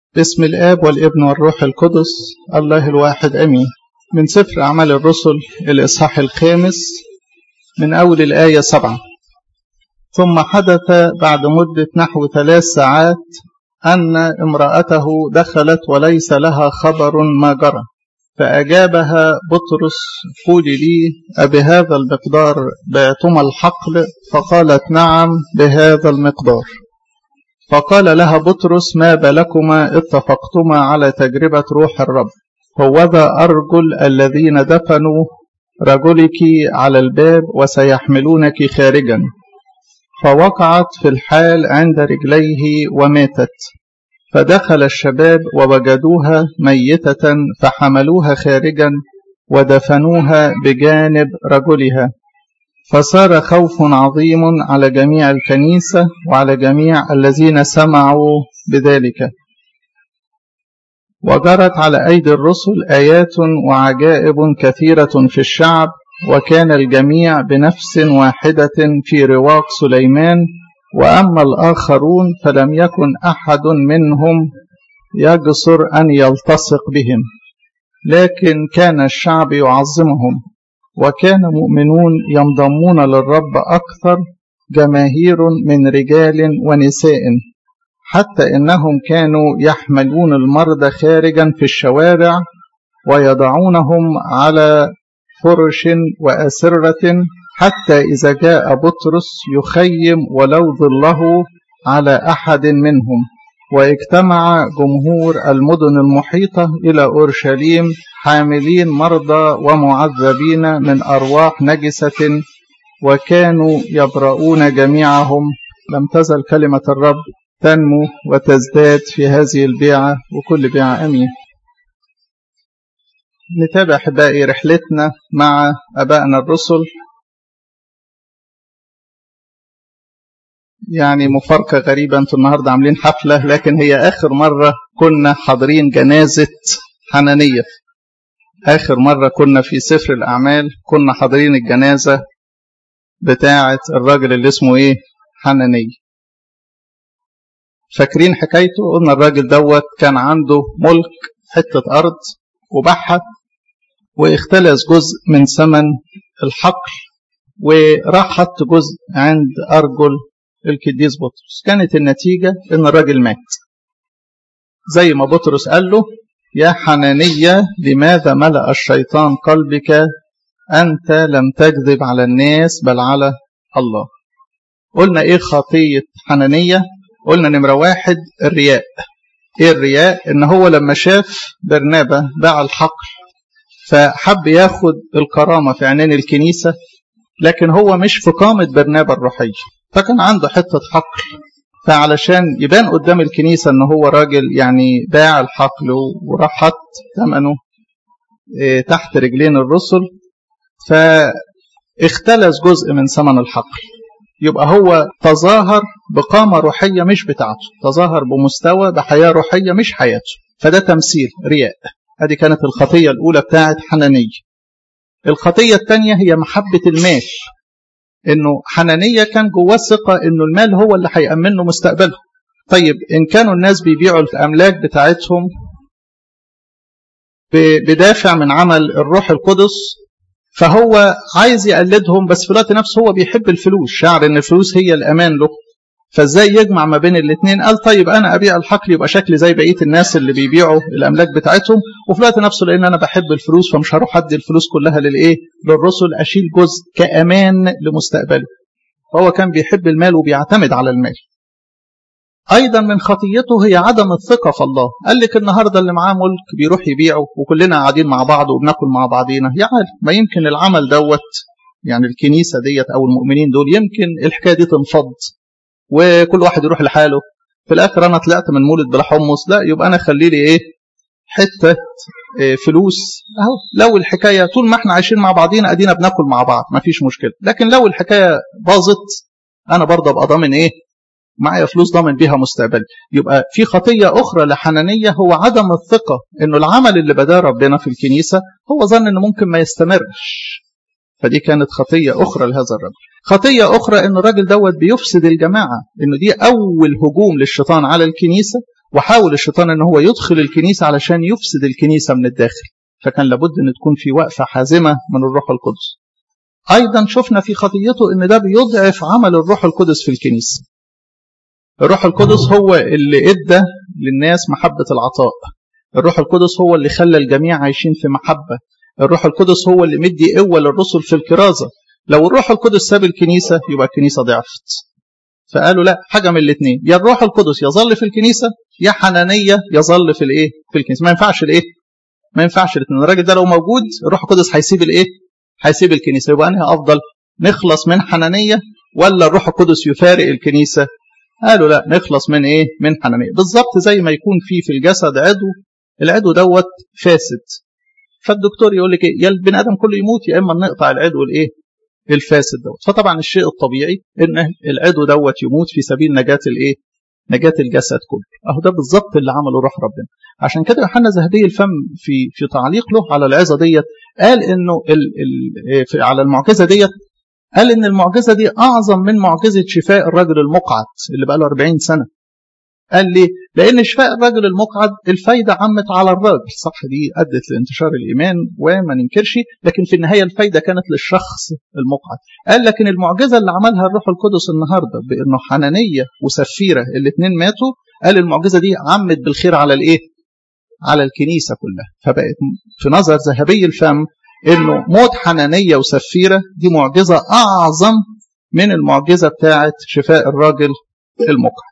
باسم الآب والابن والروح القدس الله الواحد أمين من سفر أعمال الرسل الإصحاح الخامس من أول الآية سبعة ثم حدث بعد مدة نحو ثلاث ساعات أن امرأته دخلت وليس لها خبر ما جرى فأجابها بطرس قولي لي أبهذا المقدار بعتما الحقل فقالت نعم بهذا المقدار فقال لها بطرس ما بالكما اتفقتما على تجربة روح الرب هوذا أرجل الذين دفنوا رجلك على الباب وسيحملونك خارجا فوقعت في الحال عند رجليه وماتت فدخل الشباب ووجدوها ميتة فحملوها خارجا ودفنوها بجانب رجلها فصار خوف عظيم على جميع الكنيسة وعلى جميع الذين سمعوا بذلك وجرت على أيدي الرسل آيات وعجائب كثيرة في الشعب وكان الجميع بنفس واحدة في رواق سليمان وأما الآخرون فلم يكن أحد منهم يجسر أن يلتصق بهم لكن كان الشعب يعظمهم وكان مؤمنون ينضمون للرب أكثر جماهير من رجال ونساء حتى إنهم كانوا يحملون المرضى خارجا في الشوارع ويضعونهم على فرش وأسرة حتى إذا جاء بطرس يخيم ولو ظله على أحد منهم واجتمع جمهور المدن المحيطة إلى أورشليم حاملين مرضى ومعذبين من أرواح نجسة وكانوا يبرؤون جميعهم لم تزل كلمة الرب تنمو وتزداد في هذه البيعة وكل بيعة أمين نتابع أحبائي رحلتنا مع أبائنا الرسل يعني مفارقة غريبة انتوا النهاردة عاملين حفلة لكن هي آخر مرة كنا حاضرين جنازة حنانية آخر مرة كنا في سفر الأعمال كنا حاضرين الجنازة بتاعة الراجل اللي اسمه إيه حنانية فاكرين حكايته قلنا الراجل دوت كان عنده ملك حتة أرض وباعها واختلس جزء من ثمن الحقل وراح حط جزء عند أرجل القديس بطرس كانت النتيجة إن الراجل مات زي ما بطرس قال له يا حنانية لماذا ملأ الشيطان قلبك أنت لم تكذب على الناس بل على الله قلنا إيه خطية حنانية قلنا نمرة واحد الرياء إيه الرياء إن هو لما شاف برنابة باع الحقل فحب ياخد الكرامة في عينين الكنيسة لكن هو مش في قامة برنابة الروحية فكان عنده حتة حقل فعلشان يبان قدام الكنيسة ان هو راجل يعني باع الحقل وراح حط ثمنه تحت رجلين الرسل فاختلس جزء من ثمن الحقل يبقى هو تظاهر بقامة روحية مش بتاعته تظاهر بمستوى بحياة روحية مش حياته فده تمثيل رياء هذه كانت الخطية الأولى بتاعت حنانية الخطية الثانية هي محبة المال انه حنانية كان جواه ثقة انه المال هو اللي هيأمن له مستقبله طيب ان كانوا الناس بيبيعوا الاملاك بتاعتهم بدافع من عمل الروح القدس فهو عايز يقلدهم بس في الوقت نفسه هو بيحب الفلوس شعر ان الفلوس هي الامان له فازاي يجمع ما بين الاثنين قال طيب انا ابيع الحقل يبقى شكلي زي بقيه الناس اللي بيبيعوا الاملاك بتاعتهم وفي الوقت نفسه لان انا بحب الفلوس فمش هروح ادي الفلوس كلها للايه للرسل اشيل جزء كامان لمستقبله فهو كان بيحب المال وبيعتمد على المال ايضا من خطيته هي عدم الثقه في الله قال لك النهارده اللي معاه ملك بيروح يبيعه وكلنا قاعدين مع بعض وبناكل مع بعضينا يا عالم ما يمكن العمل دوت يعني الكنيسه ديت او المؤمنين دول يمكن الحكايه دي تنفض وكل واحد يروح لحاله في الاخر انا طلعت من مولد بلا حمص لا يبقى انا خلي لي ايه حته إيه فلوس اهو لو الحكايه طول ما احنا عايشين مع بعضينا ادينا بناكل مع بعض ما فيش مشكله لكن لو الحكايه باظت انا برضه ابقى ضامن ايه معايا فلوس ضامن بيها مستقبلي يبقى في خطيه اخرى لحنانيه هو عدم الثقه انه العمل اللي بداه ربنا في الكنيسه هو ظن انه ممكن ما يستمرش فدي كانت خطيه اخرى لهذا الرجل خطية أخرى إن الراجل دوت بيفسد الجماعة إنه دي أول هجوم للشيطان على الكنيسة وحاول الشيطان ان هو يدخل الكنيسه علشان يفسد الكنيسه من الداخل فكان لابد ان تكون في وقفه حازمه من الروح القدس ايضا شفنا في خطيته ان ده بيضعف عمل الروح القدس في الكنيسه الروح القدس هو اللي ادى للناس محبه العطاء الروح القدس هو اللي خلى الجميع عايشين في محبه الروح القدس هو اللي مدي قوه للرسل في الكرازه لو الروح القدس ساب الكنيسه يبقى الكنيسه ضعفت فقالوا لا حاجه من الاثنين يا الروح القدس يظل في الكنيسه يا حنانيه يظل في الايه في الكنيسه ما ينفعش الايه ما ينفعش الاثنين الراجل ده لو موجود الروح القدس هيسيب الايه هيسيب الكنيسه يبقى انهي افضل نخلص من حنانيه ولا الروح القدس يفارق الكنيسه قالوا لا نخلص من ايه من حنانيه بالظبط زي ما يكون في في الجسد عضو العضو دوت فاسد فالدكتور يقول لك ايه يا البني ادم كله يموت يا اما نقطع العضو الايه الفاسد دوت فطبعا الشيء الطبيعي ان العضو دوت يموت في سبيل نجاه الايه نجاه الجسد كله اهو ده بالظبط اللي عمله روح ربنا عشان كده يوحنا ذهبي الفم في في تعليق له على العظه ديت قال انه ال ال على المعجزه ديت قال ان المعجزه دي اعظم من معجزه شفاء الرجل المقعد اللي بقى له 40 سنه قال لي لان شفاء الرجل المقعد الفايده عمت على الراجل صح دي ادت لانتشار الايمان وما ننكرش لكن في النهايه الفايده كانت للشخص المقعد قال لكن المعجزه اللي عملها الروح القدس النهارده بانه حنانيه وسفيره الاثنين ماتوا قال المعجزه دي عمت بالخير على الايه على الكنيسه كلها فبقت في نظر ذهبي الفم انه موت حنانيه وسفيره دي معجزه اعظم من المعجزه بتاعه شفاء الراجل المقعد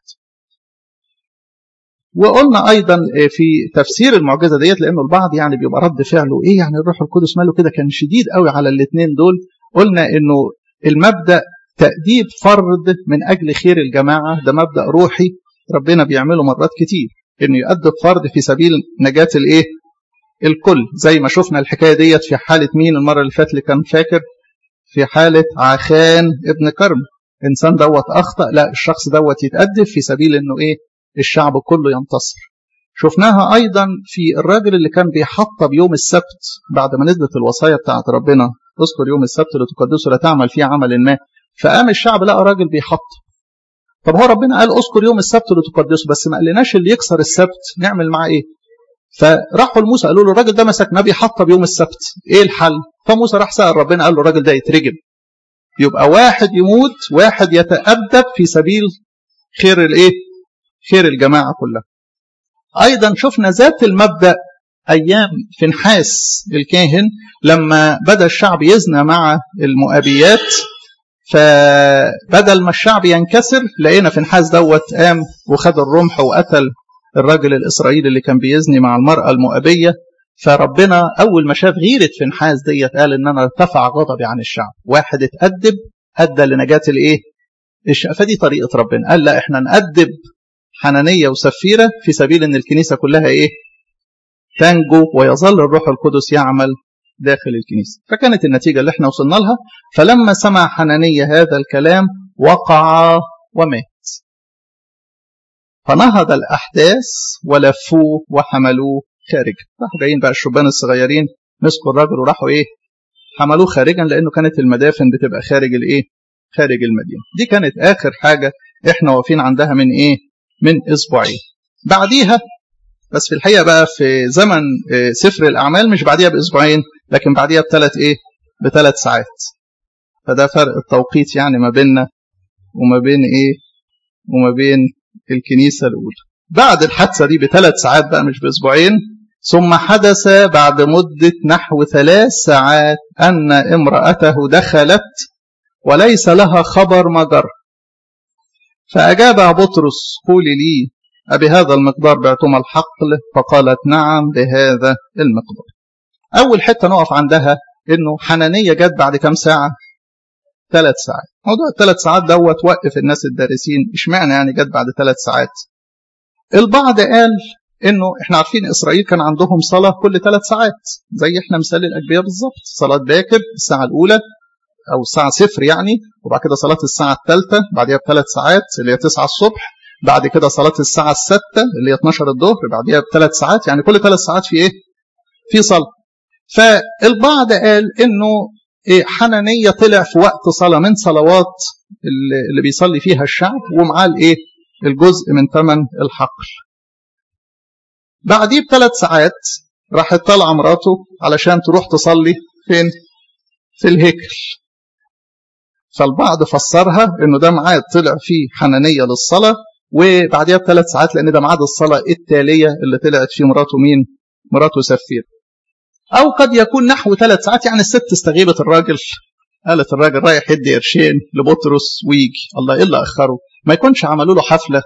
وقلنا ايضا في تفسير المعجزه ديت لانه البعض يعني بيبقى رد فعله ايه يعني الروح القدس ماله كده كان شديد قوي على الاثنين دول قلنا انه المبدا تاديب فرد من اجل خير الجماعه ده مبدا روحي ربنا بيعمله مرات كتير انه يؤدب فرد في سبيل نجاه الايه الكل زي ما شفنا الحكايه ديت في حاله مين المره اللي فاتت اللي كان فاكر في حاله عخان ابن كرم انسان دوت اخطا لا الشخص دوت يتادب في سبيل انه ايه الشعب كله ينتصر شفناها ايضا في الراجل اللي كان بيحطب يوم السبت بعد ما نزلت الوصايا بتاعت ربنا اذكر يوم السبت لتقدسه لا تعمل فيه عمل ما فقام الشعب لقى راجل بيحطب طب هو ربنا قال اذكر يوم السبت لتقدسه بس ما قالناش اللي يكسر السبت نعمل معاه ايه فراحوا لموسى قالوا له الراجل ده مسكناه بيحطب يوم السبت ايه الحل فموسى راح سال ربنا قال له الراجل ده يترجم يبقى واحد يموت واحد يتأدب في سبيل خير الايه خير الجماعة كلها أيضا شفنا ذات المبدأ أيام فنحاس الكاهن لما بدأ الشعب يزنى مع المؤابيات فبدل ما الشعب ينكسر لقينا فنحاس دوت قام وخد الرمح وقتل الراجل الإسرائيلي اللي كان بيزني مع المرأة المؤابية فربنا أول ما شاف غيرة فنحاس ديت قال إن أنا ارتفع غضبي عن الشعب واحد اتأدب أدى لنجاة الإيه فدي طريقة ربنا قال لا احنا نأدب حنانية وسفيرة في سبيل أن الكنيسة كلها إيه تنجو ويظل الروح القدس يعمل داخل الكنيسة فكانت النتيجة اللي احنا وصلنا لها فلما سمع حنانية هذا الكلام وقع ومات فنهض الأحداث ولفوه وحملوه خارج راحوا جايين بقى الشبان الصغيرين مسكوا الراجل وراحوا ايه حملوه خارجا لانه كانت المدافن بتبقى خارج الايه خارج المدينه دي كانت اخر حاجه احنا واقفين عندها من ايه من اسبوعين بعديها بس في الحقيقه بقى في زمن سفر الاعمال مش بعديها باسبوعين لكن بعديها بثلاث ايه بثلاث ساعات فده فرق التوقيت يعني ما بيننا وما بين ايه وما بين الكنيسه الاولى بعد الحادثه دي بثلاث ساعات بقى مش باسبوعين ثم حدث بعد مده نحو ثلاث ساعات ان امراته دخلت وليس لها خبر ما جرى فأجابها بطرس قولي لي أبهذا المقدار بعتم الحقل فقالت نعم بهذا المقدار أول حتة نقف عندها إنه حنانية جت بعد كم ساعة ثلاث ساعات موضوع الثلاث ساعات دوت وقف الناس الدارسين اشمعنى يعني جت بعد ثلاث ساعات البعض قال انه احنا عارفين اسرائيل كان عندهم صلاه كل ثلاث ساعات زي احنا مثال الاجبيه بالظبط صلاه باكر الساعه الاولى او الساعه صفر يعني وبعد كده صلاه الساعه الثالثه بعديها بثلاث ساعات اللي هي 9 الصبح بعد كده صلاه الساعه السادسه اللي هي 12 الظهر بعديها بثلاث ساعات يعني كل ثلاث ساعات في ايه؟ في صلاه. فالبعض قال انه إيه حنانيه طلع في وقت صلاه من صلوات اللي بيصلي فيها الشعب ومعاه الايه؟ الجزء من ثمن الحقل. بعديه بثلاث ساعات راحت طالعه مراته علشان تروح تصلي فين في الهيكل فالبعض فسرها انه ده ميعاد طلع فيه حنانيه للصلاه وبعديها بثلاث ساعات لان ده ميعاد الصلاه التاليه اللي طلعت فيه مراته مين؟ مراته سفير. او قد يكون نحو ثلاث ساعات يعني الست استغيبت الراجل قالت الراجل رايح يدي قرشين لبطرس ويجي الله ايه اللي اخره؟ ما يكونش عملوا له حفله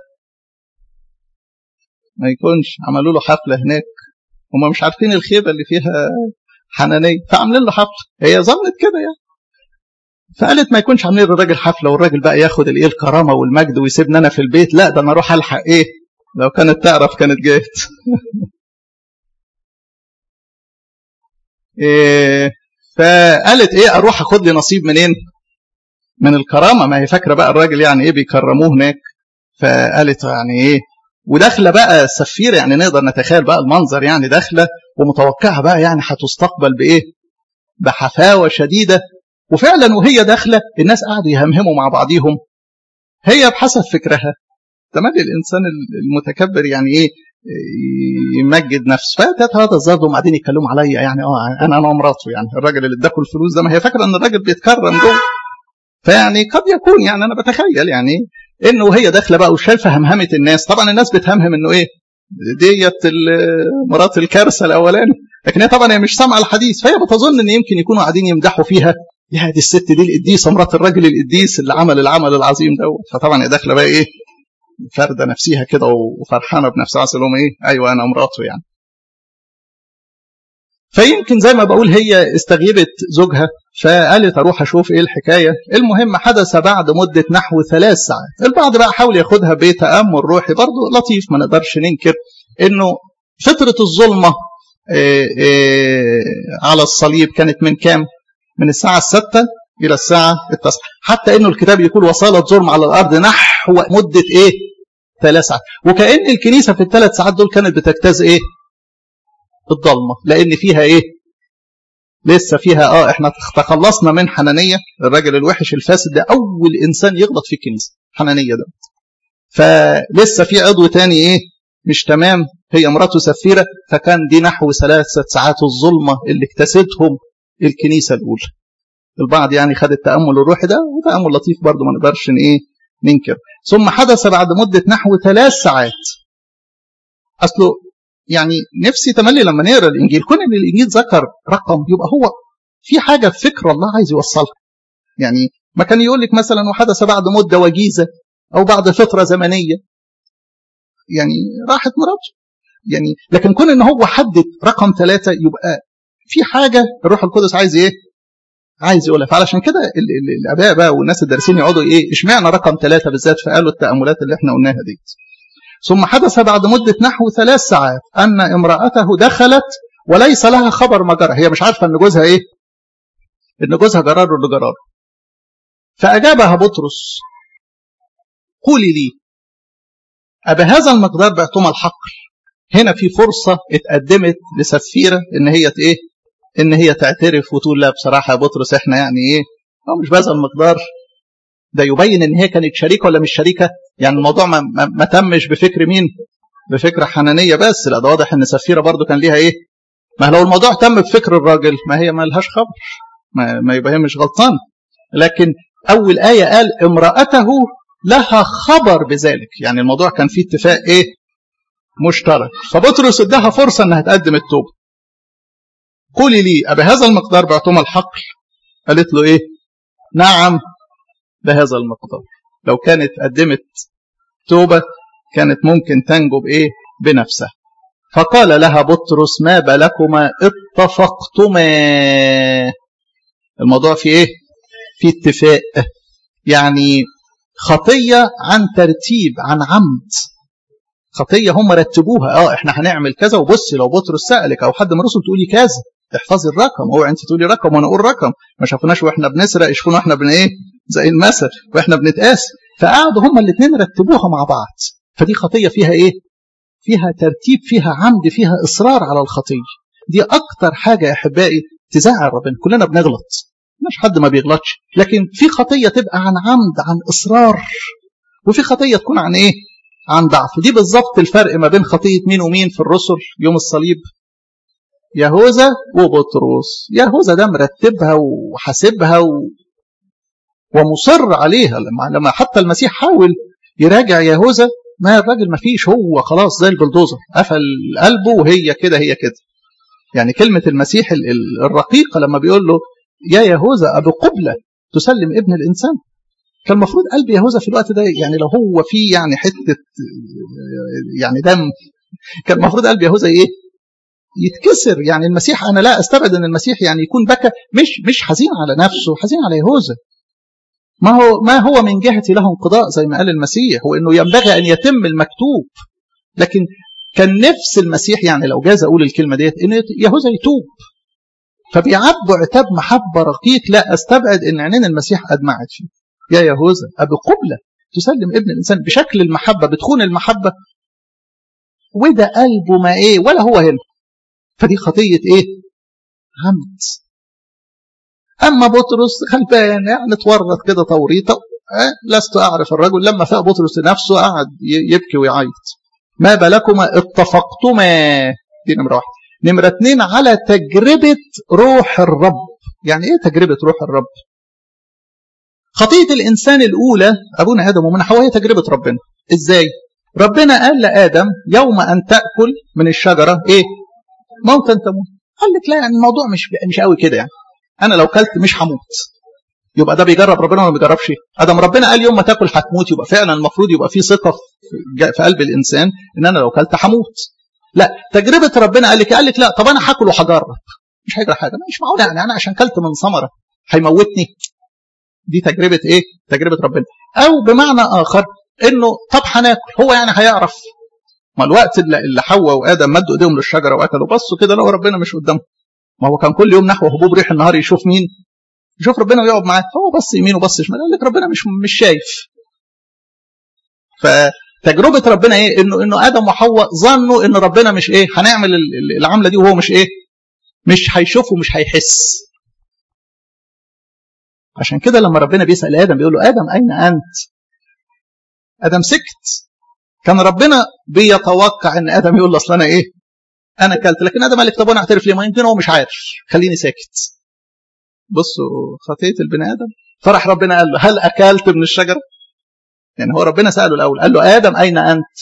ما يكونش عملوا له حفله هناك هم مش عارفين الخيبه اللي فيها حنانيه فعاملين له حفله هي ظنت كده يعني فقالت ما يكونش عاملين للراجل حفله والراجل بقى ياخد الايه الكرامه والمجد ويسيبني انا في البيت لا ده انا اروح الحق ايه لو كانت تعرف كانت جات إيه فقالت ايه اروح اخد لي نصيب منين من الكرامه ما هي فاكره بقى الراجل يعني ايه بيكرموه هناك فقالت يعني ايه وداخله بقى سفيره يعني نقدر نتخيل بقى المنظر يعني داخله ومتوقعه بقى يعني هتستقبل بايه بحفاوه شديده وفعلا وهي داخله الناس قعدوا يهمهموا مع بعضيهم هي بحسب فكرها تمام الانسان المتكبر يعني ايه يمجد نفسه فاتت هذا الزرد وبعدين يتكلموا عليا يعني اه انا انا ومراته يعني الراجل اللي اداكوا الفلوس ده ما هي فاكره ان الراجل بيتكرم جوه فيعني قد يكون يعني انا بتخيل يعني انه وهي داخله بقى وشايفه همهمه الناس طبعا الناس بتهمهم انه ايه ديت مرات الكارثه الاولاني لكن هي طبعا هي مش سامعه الحديث فهي بتظن ان يمكن يكونوا قاعدين يمدحوا فيها يا دي الست دي القديسه مرات الراجل القديس اللي عمل العمل العظيم دوت فطبعا هي داخله بقى ايه فارده نفسها كده وفرحانه بنفسها عايزه لهم ايه ايوه انا مراته يعني فيمكن زي ما بقول هي استغيبت زوجها فقالت اروح اشوف ايه الحكايه المهم حدث بعد مده نحو ثلاث ساعات البعض بقى حاول ياخدها بتامل روحي برضه لطيف ما نقدرش ننكر انه فتره الظلمه إيه إيه على الصليب كانت من كام من الساعه الستة الى الساعه التاسعة حتى انه الكتاب يقول وصالت ظلم على الارض نحو مده ايه ثلاث ساعات وكأن الكنيسة في الثلاث ساعات دول كانت بتجتاز ايه الضلمة لأن فيها ايه لسه فيها اه احنا تخلصنا من حنانية الراجل الوحش الفاسد ده أول إنسان يغلط في الكنيسة حنانية ده فلسه في عضو تاني ايه مش تمام هي مراته سفيرة فكان دي نحو ثلاثة ساعات الظلمة اللي اكتسبتهم الكنيسة الأولى البعض يعني خد التأمل الروحي ده وتأمل لطيف برضه ما نقدرش ايه ننكر ثم حدث بعد مدة نحو ثلاث ساعات أصله يعني نفسي تملي لما نقرا الإنجيل كون إن الإنجيل ذكر رقم يبقى هو في حاجة في فكر الله عايز يوصلها يعني ما كان يقول لك مثلا وحدث بعد مدة وجيزة أو بعد فترة زمنية يعني راحت مراته يعني لكن كون إن هو حدد رقم ثلاثة يبقى في حاجة الروح القدس عايز إيه؟ عايز يقولها فعلشان كده الاباء بقى والناس الدارسين يقعدوا ايه اشمعنى رقم ثلاثه بالذات فقالوا التاملات اللي احنا قلناها دي ثم حدث بعد مده نحو ثلاث ساعات ان امراته دخلت وليس لها خبر ما جرى هي مش عارفه ان جوزها ايه ان جوزها جرار اللي جرار فاجابها بطرس قولي لي أبهذا المقدار بعتم الحقل هنا في فرصة اتقدمت لسفيرة إن هي ايه ان هي تعترف وتقول لا بصراحه يا بطرس احنا يعني ايه هو مش بهذا المقدار ده يبين ان هي كانت شريكه ولا مش شريكه يعني الموضوع ما, ما, ما تمش بفكر مين بفكر حنانيه بس لا ده واضح ان سفيره برضو كان ليها ايه ما لو الموضوع تم بفكر الراجل ما هي ما لهاش خبر ما, ما يبقى هي مش غلطان لكن اول ايه قال امراته لها خبر بذلك يعني الموضوع كان فيه اتفاق ايه مشترك فبطرس اداها فرصه انها تقدم التوبه قولي لي أبهذا المقدار بعتم الحقل قالت له إيه نعم بهذا المقدار لو كانت قدمت توبة كانت ممكن تنجو بإيه بنفسها فقال لها بطرس ما بلكما اتفقتما الموضوع في إيه في اتفاق يعني خطية عن ترتيب عن عمد خطية هم رتبوها اه احنا هنعمل كذا وبصي لو بطرس سألك او حد من الرسل تقولي كذا احفظي الرقم هو انت تقولي رقم وانا اقول رقم ما شافوناش واحنا بنسرق يشوفونا واحنا بن ايه زي المثل واحنا بنتقاس فقعدوا هما الاثنين رتبوها مع بعض فدي خطيه فيها ايه فيها ترتيب فيها عمد فيها اصرار على الخطيه دي اكتر حاجه يا احبائي تزعل ربنا كلنا بنغلط مش حد ما بيغلطش لكن في خطيه تبقى عن عمد عن اصرار وفي خطيه تكون عن ايه عن ضعف دي بالظبط الفرق ما بين خطية مين ومين في الرسل يوم الصليب يهوذا وبطرس يهوذا ده مرتبها وحاسبها و... ومصر عليها لما لما حتى المسيح حاول يراجع يهوذا ما الراجل ما فيش هو خلاص زي البلدوزر قفل قلبه وهي كده هي كده يعني كلمة المسيح الرقيقة لما بيقول له يا يهوذا أبو قبلة تسلم ابن الإنسان كان المفروض قلب يهوذا في الوقت ده يعني لو هو فيه يعني حتة يعني دم كان المفروض قلب يهوذا ايه يتكسر يعني المسيح انا لا استبعد ان المسيح يعني يكون بكى مش مش حزين على نفسه حزين على يهوذا ما هو ما هو من جهتي له انقضاء زي ما قال المسيح وانه ينبغي ان يتم المكتوب لكن كان نفس المسيح يعني لو جاز اقول الكلمه ديت ان يهوذا يتوب فبيعبوا عتاب محبه رقيق لا استبعد ان عينين المسيح ادمعت فيه يا يهوذا ابي قبله تسلم ابن الانسان بشكل المحبه بتخون المحبه وده قلبه ما ايه ولا هو هنا فدي خطيه ايه عمد اما بطرس غلبان يعني اتورط كده توريطه أه لست اعرف الرجل لما فاق بطرس لنفسه قعد يبكي ويعيط ما بالكما اتفقتما دي نمره واحد نمره اتنين على تجربه روح الرب يعني ايه تجربه روح الرب خطيه الانسان الاولى ابونا ادم ومن حواء هي تجربه ربنا ازاي ربنا قال لادم يوم ان تاكل من الشجره ايه موتا تموت قال لك لا يعني الموضوع مش مش قوي كده يعني انا لو كلت مش هموت يبقى ده بيجرب ربنا ولا ما بيجربش ادم ربنا قال يوم ما تاكل هتموت يبقى فعلا المفروض يبقى في ثقه في قلب الانسان ان انا لو كلت هموت لا تجربه ربنا قال لك قال لك لا طب انا هاكل وهجرب مش هيجرى حاجه مش معقول يعني انا عشان كلت من ثمره هيموتني دي تجربه ايه تجربه ربنا او بمعنى اخر انه طب هناكل هو يعني هيعرف ما الوقت اللي حواء وادم مدوا ايديهم للشجره واكلوا بصوا كده لقوا ربنا مش قدامهم ما هو كان كل يوم نحو هبوب ريح النهار يشوف مين يشوف ربنا ويقعد معاه هو بص يمين وبص شمال قال لك ربنا مش مش شايف فتجربه ربنا ايه انه انه ادم وحواء ظنوا ان ربنا مش ايه هنعمل العمله دي وهو مش ايه مش هيشوف ومش هيحس عشان كده لما ربنا بيسال ادم بيقول له ادم اين انت ادم سكت كان ربنا بيتوقع ان ادم يقول له اصل انا ايه انا اكلت لكن ادم قال لك طب انا اعترف ليه ما يمكن هو مش عارف خليني ساكت بصوا خطيه البني ادم فرح ربنا قال له هل اكلت من الشجره يعني هو ربنا ساله الاول قال له ادم اين انت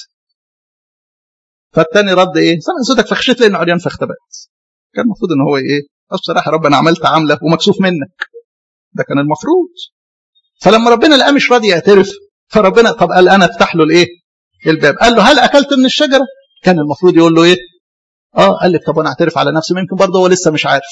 فالتاني رد ايه سمع صوتك فخشيت لانه عريان فاختبأت كان المفروض ان هو ايه بصراحه رب انا عملت عمله ومكسوف منك ده كان المفروض فلما ربنا لقاه مش راضي يعترف فربنا طب قال انا افتح له الايه الباب قال له هل اكلت من الشجره كان المفروض يقول له ايه اه قال لك طب انا اعترف على نفسي يمكن برضه هو لسه مش عارف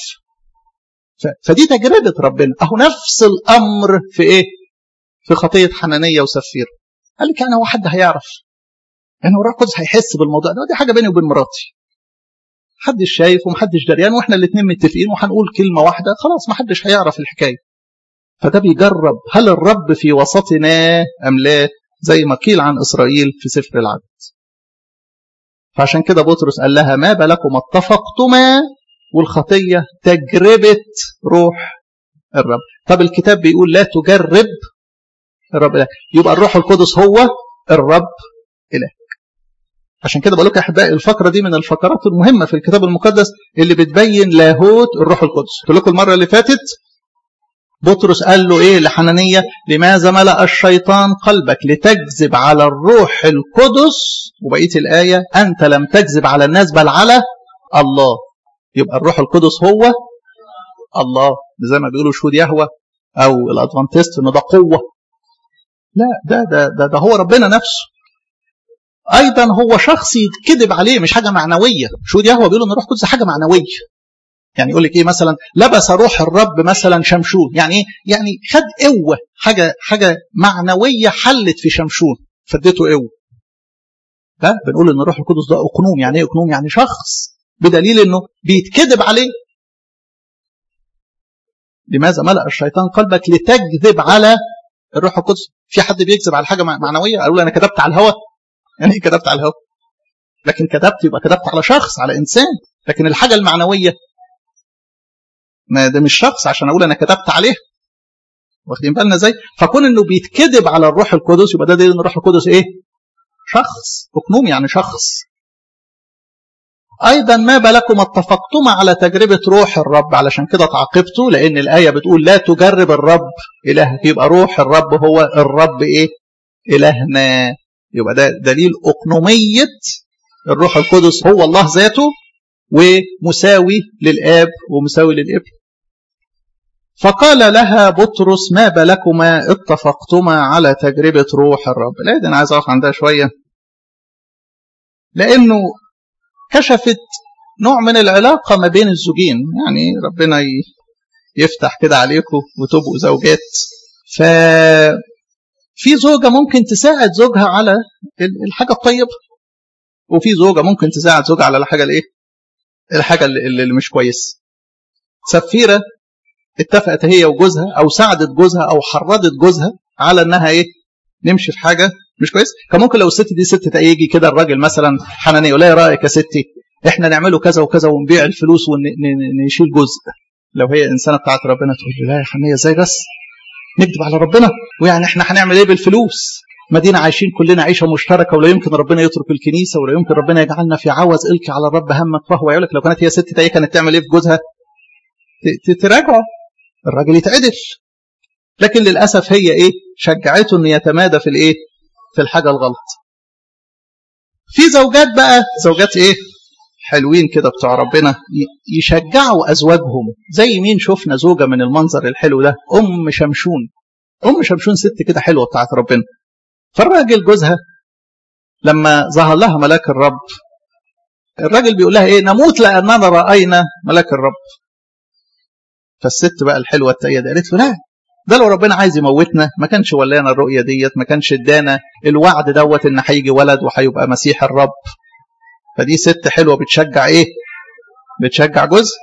فدي تجربه ربنا اهو نفس الامر في ايه في خطيه حنانيه وسفير قال لك يعني هو حد هيعرف يعني هو الروح القدس هيحس بالموضوع ده دي حاجه بيني وبين مراتي محدش شايف ومحدش دريان واحنا الاثنين متفقين وهنقول كلمه واحده خلاص محدش هيعرف الحكايه فده بيجرب هل الرب في وسطنا ام لا زي ما قيل عن اسرائيل في سفر العدد فعشان كده بطرس قال لها ما بالكم اتفقتما والخطيه تجربه روح الرب طب الكتاب بيقول لا تجرب الرب إله. يبقى الروح القدس هو الرب إلهك عشان كده بقول لك يا احبائي الفقره دي من الفقرات المهمه في الكتاب المقدس اللي بتبين لاهوت الروح القدس قلت لكم المره اللي فاتت بطرس قال له ايه لحنانية لماذا ملأ الشيطان قلبك لتكذب على الروح القدس وبقية الآية أنت لم تكذب على الناس بل على الله يبقى الروح القدس هو الله زي ما بيقولوا شهود يهوى أو الأدفانتست إنه ده قوة لا ده ده ده, ده هو ربنا نفسه ايضا هو شخص يتكذب عليه مش حاجه معنويه شهود يهوى بيقولوا ان الروح القدس حاجه معنويه يعني يقول لك ايه مثلا لبس روح الرب مثلا شمشون يعني ايه يعني خد قوه حاجه حاجه معنويه حلت في شمشون فادته قوه لا بنقول ان الروح القدس ده اقنوم يعني ايه اقنوم يعني شخص بدليل انه بيتكذب عليه لماذا ملأ الشيطان قلبك لتكذب على الروح القدس في حد بيكذب على حاجه معنويه اقول انا كذبت على الهوى يعني ايه كذبت على الهوى لكن كذبت يبقى كذبت على شخص على انسان لكن الحاجه المعنويه ما ده مش شخص عشان اقول انا كتبت عليه واخدين بالنا ازاي فكون انه بيتكذب على الروح القدس يبقى ده دليل ان الروح القدس ايه شخص اقنوم يعني شخص ايضا ما بالكم اتفقتما على تجربه روح الرب علشان كده تعاقبته لان الايه بتقول لا تجرب الرب الهك يبقى روح الرب هو الرب ايه الهنا يبقى ده دليل اقنوميه الروح القدس هو الله ذاته ومساوي للاب ومساوي للابن فقال لها بطرس ما بالكما اتفقتما على تجربة روح الرب لا دي أنا عايز أقف عندها شوية لأنه كشفت نوع من العلاقة ما بين الزوجين يعني ربنا يفتح كده عليكم وتبقوا زوجات ففي زوجة ممكن تساعد زوجها على الحاجة الطيبة وفي زوجة ممكن تساعد زوجها على الحاجة الايه الحاجة اللي مش كويسة سفيرة اتفقت هي وجوزها او ساعدت جوزها او حرضت جوزها على انها ايه نمشي في حاجه مش كويس كان ممكن لو الست دي ست يجي كده الراجل مثلا حنانيه ولا ايه رايك يا ستي احنا نعمله كذا وكذا ونبيع الفلوس ونشيل جزء لو هي انسانه بتاعت ربنا تقول لي لا يا حنيه ازاي بس نكذب على ربنا ويعني احنا هنعمل ايه بالفلوس مدينة عايشين كلنا عيشة مشتركة ولا يمكن ربنا يترك الكنيسة ولا يمكن ربنا يجعلنا في عوز القي على الرب همك فهو يقول لك لو كانت هي ست تايه كانت تعمل ايه في جوزها تراجعه الراجل يتعدل لكن للاسف هي ايه شجعته انه يتمادى في الايه في الحاجه الغلط في زوجات بقى زوجات ايه حلوين كده بتوع ربنا يشجعوا ازواجهم زي مين شفنا زوجه من المنظر الحلو ده ام شمشون ام شمشون ست كده حلوه بتاعت ربنا فالراجل جوزها لما ظهر لها ملاك الرب الراجل بيقول لها ايه نموت لاننا راينا ملاك الرب فالست بقى الحلوه التقيه دي قالت له لا ده لو ربنا عايز يموتنا ما كانش ولانا الرؤيه ديت ما كانش ادانا الوعد دوت ان هيجي ولد وهيبقى مسيح الرب فدي ست حلوه بتشجع ايه بتشجع جوزها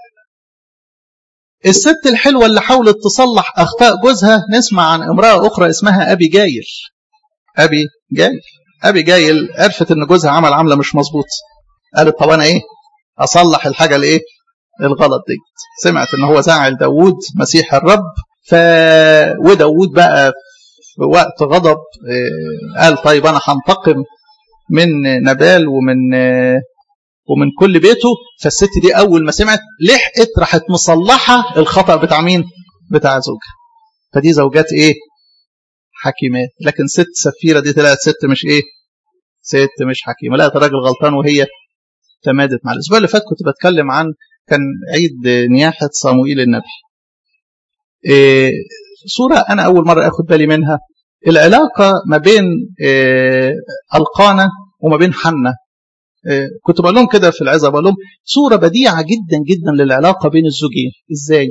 الست الحلوه اللي حاولت تصلح اخطاء جوزها نسمع عن امراه اخرى اسمها ابي جايل ابي جايل ابي جايل عرفت ان جوزها عمل عمله مش مظبوط قالت طب انا ايه اصلح الحاجه الايه الغلط دي سمعت ان هو زعل داوود مسيح الرب ف وداوود بقى في وقت غضب قال طيب انا هنتقم من نبال ومن ومن كل بيته فالست دي اول ما سمعت لحقت راحت مصلحه الخطا بتاع مين بتاع زوجها فدي زوجات ايه حكيمات لكن ست سفيره دي طلعت ست مش ايه ست مش حكيمه لقت الراجل غلطان وهي تمادت مع الاسبوع اللي فات كنت بتكلم عن كان عيد نياحة صموئيل النبي إيه صورة أنا أول مرة أخد بالي منها العلاقة ما بين إيه القانة وما بين حنة إيه كنت بقول لهم كده في العظة بقول لهم صورة بديعة جدا جدا للعلاقة بين الزوجين إزاي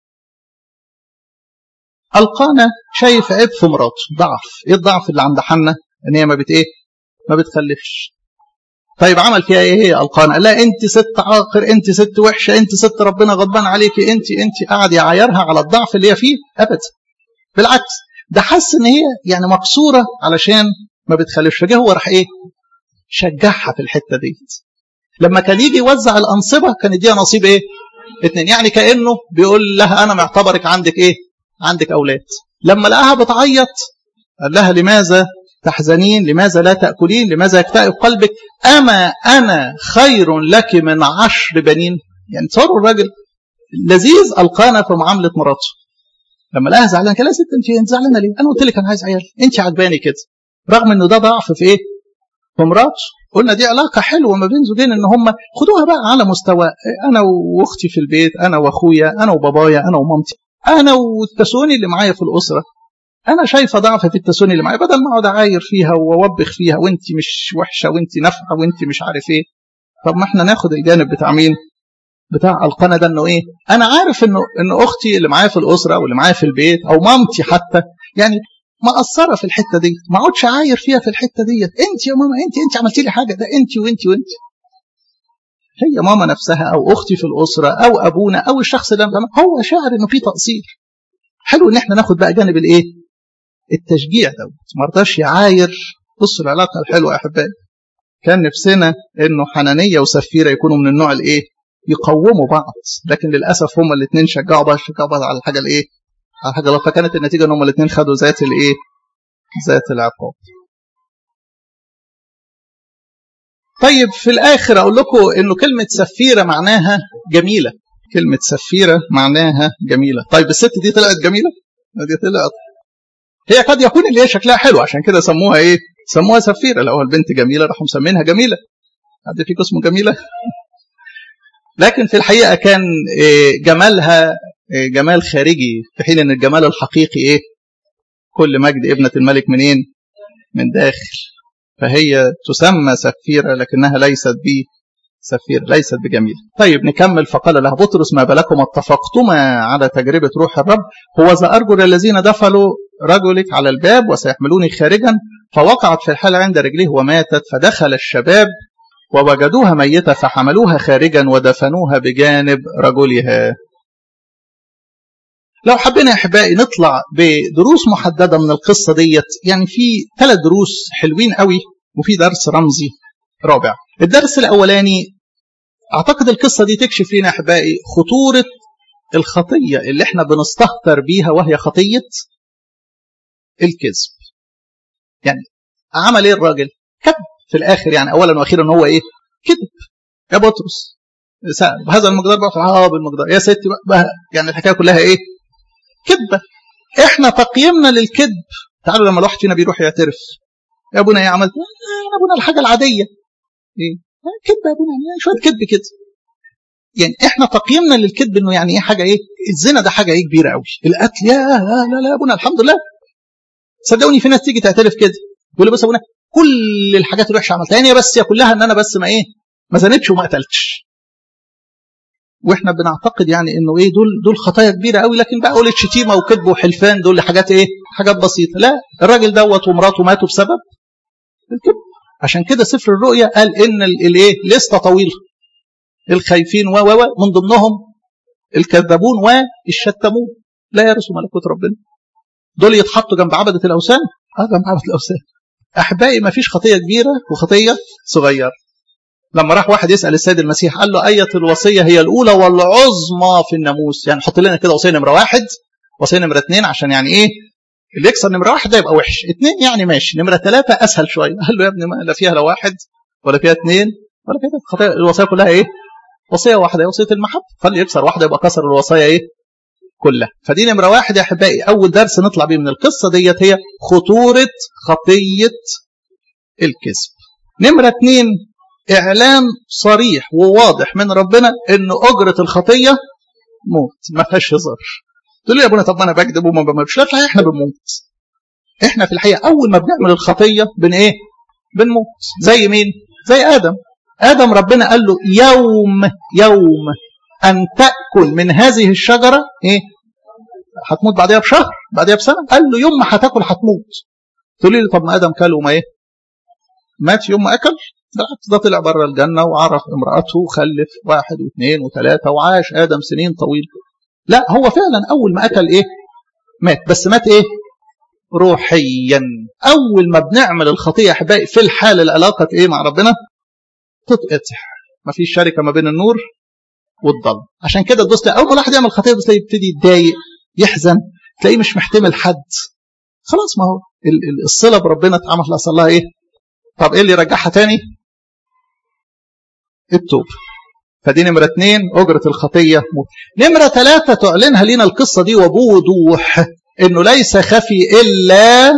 القانة شايف عيب في مراته ضعف ايه الضعف اللي عند حنة ان هي ما بت ايه ما بتخلفش طيب عمل فيها ايه هي القانا لا انت ست عاقر انت ست وحشه انت ست ربنا غضبان عليكي انت انت قاعد يعايرها على الضعف اللي هي فيه ابدا بالعكس ده حس ان هي يعني مكسوره علشان ما بتخلفش فجاه هو راح ايه شجعها في الحته ديت لما كان يجي يوزع الانصبه كان يديها نصيب ايه اتنين يعني كانه بيقول لها انا معتبرك عندك ايه عندك اولاد لما لقاها بتعيط قال لها لماذا تحزنين لماذا لا تأكلين لماذا يكتئب قلبك أما أنا خير لك من عشر بنين يعني تصوروا الراجل لذيذ ألقانا في معاملة مراته لما لقاها زعلانه كده يا ست انت انت زعلانه ليه؟ انا قلت لك انا عايز عيال انت عجباني كده رغم انه ده ضعف في ايه؟ في مراته قلنا دي علاقه حلوه ما بين زوجين ان هم خدوها بقى على مستوى انا واختي في البيت انا واخويا انا وبابايا انا ومامتي انا والتسوني اللي معايا في الاسره انا شايفه ضعف في التسوني اللي معايا بدل ما اقعد اعاير فيها واوبخ فيها وانت مش وحشه وانت نافعه وانت مش عارف ايه طب ما احنا ناخد الجانب بتاع مين؟ بتاع القنا ده انه ايه؟ انا عارف انه ان اختي اللي معايا في الاسره واللي معايا في البيت او مامتي حتى يعني مقصره في الحته دي ما اقعدش عاير فيها في الحته ديت انت يا ماما انت انت عملتي لي حاجه ده انت وانت وانت هي ماما نفسها او اختي في الاسره او ابونا او الشخص اللي هو شاعر انه في تقصير حلو ان احنا ناخد بقى جانب الايه التشجيع دوت ما رضاش يعاير بصوا العلاقه الحلوه يا احبائي كان نفسنا انه حنانيه وسفيره يكونوا من النوع الايه يقوموا بعض لكن للاسف هما الاثنين شجعوا بعض شجعوا بعض على الحاجه الايه على الحاجه فكانت النتيجه ان هما الاثنين خدوا ذات الايه ذات العقاب طيب في الاخر اقول لكم انه كلمه سفيره معناها جميله كلمه سفيره معناها جميله طيب الست دي طلعت جميله دي طلعت هي قد يكون اللي هي شكلها حلو عشان كده سموها ايه سموها سفيره لو البنت جميله راحوا مسمينها جميله حد فيكم اسمه جميله لكن في الحقيقه كان جمالها جمال خارجي في حين ان الجمال الحقيقي ايه كل مجد ابنه الملك منين من داخل فهي تسمى سفيره لكنها ليست ب سفير ليست بجميلة طيب نكمل فقال لها بطرس ما بلكم اتفقتما على تجربة روح الرب هو ذا أرجل الذين دخلوا رجلك على الباب وسيحملوني خارجا فوقعت في الحال عند رجليه وماتت فدخل الشباب ووجدوها ميتة فحملوها خارجا ودفنوها بجانب رجلها لو حبينا يا احبائي نطلع بدروس محدده من القصه ديت يعني في ثلاث دروس حلوين قوي وفي درس رمزي رابع الدرس الاولاني اعتقد القصه دي تكشف لنا احبائي خطوره الخطيه اللي احنا بنستهتر بيها وهي خطيه الكذب يعني عمل ايه الراجل كذب في الاخر يعني اولا واخيرا هو ايه كذب يا بطرس بهذا المقدار بقى اه بالمقدار يا ستي بقى يعني الحكايه كلها ايه كذبه احنا تقييمنا للكذب تعالوا لما الواحد فينا بيروح يعترف يا ابونا ايه عملت يا ابونا الحاجه العاديه ايه كذب يا ابونا يعني شويه كذب كده يعني احنا تقييمنا للكذب انه يعني ايه حاجه ايه الزنا ده حاجه ايه كبيره قوي القتل يا لا لا لا يا ابونا الحمد لله صدقوني في ناس تيجي تعترف كده يقول لي بس يا ابونا كل الحاجات الوحشه عملتها يعني بس يا كلها ان انا بس ما ايه ما زنتش وما قتلتش واحنا بنعتقد يعني انه ايه دول دول خطايا كبيره قوي لكن بقى قولة شتيمه وكذب وحلفان دول حاجات ايه حاجات بسيطه لا الراجل دوت ومراته ماتوا بسبب الكذب عشان كده سفر الرؤيا قال ان الايه لسته طويله الخايفين و و من ضمنهم الكذابون والشتمون لا يرثوا ملكوت ربنا دول يتحطوا جنب عبده الاوثان اه جنب عبده الاوثان احبائي ما فيش خطيه كبيره وخطيه صغيره لما راح واحد يسال السيد المسيح قال له ايه الوصيه هي الاولى والعظمى في الناموس يعني حط لنا كده وصيه نمره واحد وصيه نمره اثنين عشان يعني ايه اللي يكسر نمره واحد ده يبقى وحش اثنين يعني ماشي نمره ثلاثه اسهل شويه قال له يا ابني ما لا فيها لا واحد ولا فيها اثنين ولا فيها خطايا الوصيه كلها ايه وصيه واحده وصيه المحبه فاللي يكسر واحده يبقى كسر الوصايا ايه كلها فدي نمره واحد يا احبائي اول درس نطلع بيه من القصه ديت هي خطوره خطيه الكذب نمره اثنين اعلان صريح وواضح من ربنا ان اجره الخطيه موت ما فيهاش هزار تقول لي يا ابونا طب ما انا بكذب وما بموتش لا احنا بنموت احنا في الحقيقه اول ما بنعمل الخطيه بن ايه بنموت زي مين زي ادم ادم ربنا قال له يوم يوم ان تاكل من هذه الشجره ايه هتموت بعدها بشهر بعدها بسنه قال له يوم ما هتاكل هتموت تقول لي طب ما ادم كل وما ايه مات يوم ما اكل بالعكس ده طلع بره الجنة وعرف امرأته وخلف واحد واثنين وثلاثة وعاش آدم سنين طويلة لا هو فعلا أول ما أكل إيه مات بس مات إيه روحيا أول ما بنعمل الخطية أحبائي في الحال العلاقة إيه مع ربنا تتقطع ما فيش شركة ما بين النور والظلم عشان كده تبص أول ما الواحد يعمل خطية بس يبتدي يتضايق يحزن تلاقيه مش محتمل حد خلاص ما هو الصلة بربنا اتعمل حصل لها إيه طب إيه اللي يرجعها تاني التوبة فدي نمرة اثنين أجرة الخطية موت نمرة ثلاثة تعلنها لنا القصة دي وبوضوح إنه ليس خفي إلا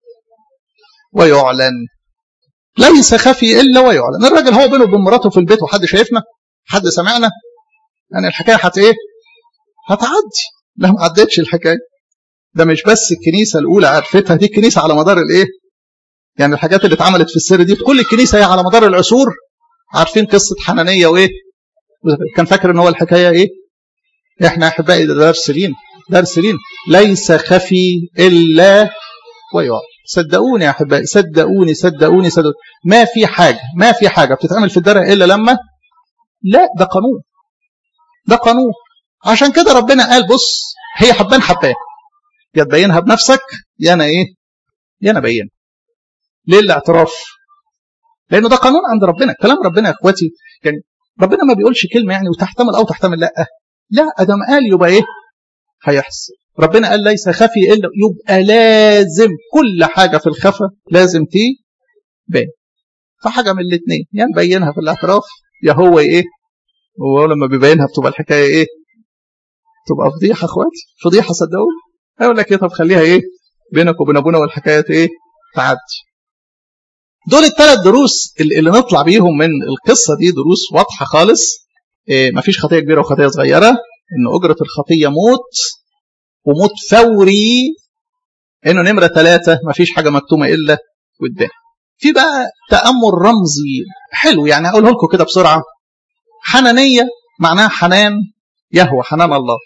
ويعلن ليس خفي إلا ويعلن الراجل هو بينه وبين مراته في البيت وحد شايفنا حد سمعنا يعني الحكاية هت إيه هتعدي لا ما عدتش الحكاية ده مش بس الكنيسة الأولى عرفتها دي الكنيسة على مدار الإيه يعني الحاجات اللي اتعملت في السر دي في كل الكنيسة هي على مدار العصور عارفين قصة حنانية وإيه كان فاكر ان هو الحكاية إيه إحنا أحبائي ده درس لين درس لين ليس خفي إلا ويعلن صدقوني يا أحبائي صدقوني صدقوني صدقوني ما في حاجة ما في حاجة بتتعمل في الدرع إلا لما لا ده قانون ده قانون عشان كده ربنا قال بص هي حبان حبان يا تبينها بنفسك يا أنا إيه يا أنا بين ليه الاعتراف لانه ده قانون عند ربنا كلام ربنا يا اخواتي يعني ربنا ما بيقولش كلمه يعني وتحتمل او تحتمل لا لا ادم قال يبقى ايه هيحصل ربنا قال ليس خفي الا يبقى لازم كل حاجه في الخفا لازم تبان فحاجه من الاثنين يا يعني نبينها في الاعتراف يا هو ايه وهو لما بيبينها بتبقى الحكايه ايه تبقى فضيحه اخواتي فضيحه صدقوني اقول لك ايه طب خليها ايه بينك وبين ابونا والحكايات ايه تعدي دول الثلاث دروس اللي نطلع بيهم من القصه دي دروس واضحه خالص إيه مفيش خطيه كبيره وخطيه صغيره ان اجره الخطيه موت وموت فوري انه نمره ثلاثه مفيش حاجه مكتومه الا قدام في بقى تامل رمزي حلو يعني اقوله لكم كده بسرعه حنانيه معناها حنان يهوى حنان الله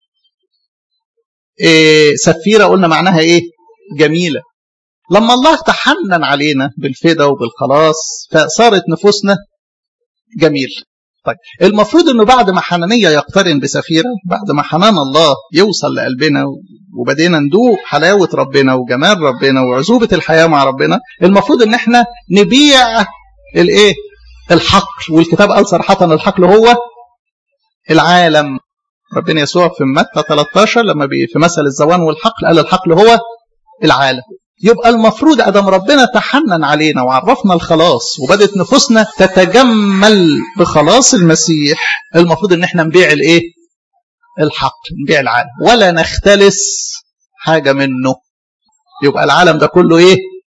إيه سفيره قلنا معناها ايه جميله لما الله تحنن علينا بالفدا وبالخلاص فصارت نفوسنا جميل طيب المفروض انه بعد ما حنانية يقترن بسفيرة بعد ما حنان الله يوصل لقلبنا وبدينا ندوق حلاوة ربنا وجمال ربنا وعزوبة الحياة مع ربنا المفروض ان احنا نبيع الايه الحقل والكتاب قال صراحة الحقل هو العالم ربنا يسوع في متى 13 لما بي في مثل الزوان والحقل قال الحقل هو العالم يبقى المفروض ادم ربنا تحنن علينا وعرفنا الخلاص وبدت نفوسنا تتجمل بخلاص المسيح المفروض ان احنا نبيع الايه الحق نبيع العالم ولا نختلس حاجه منه يبقى العالم ده كله ايه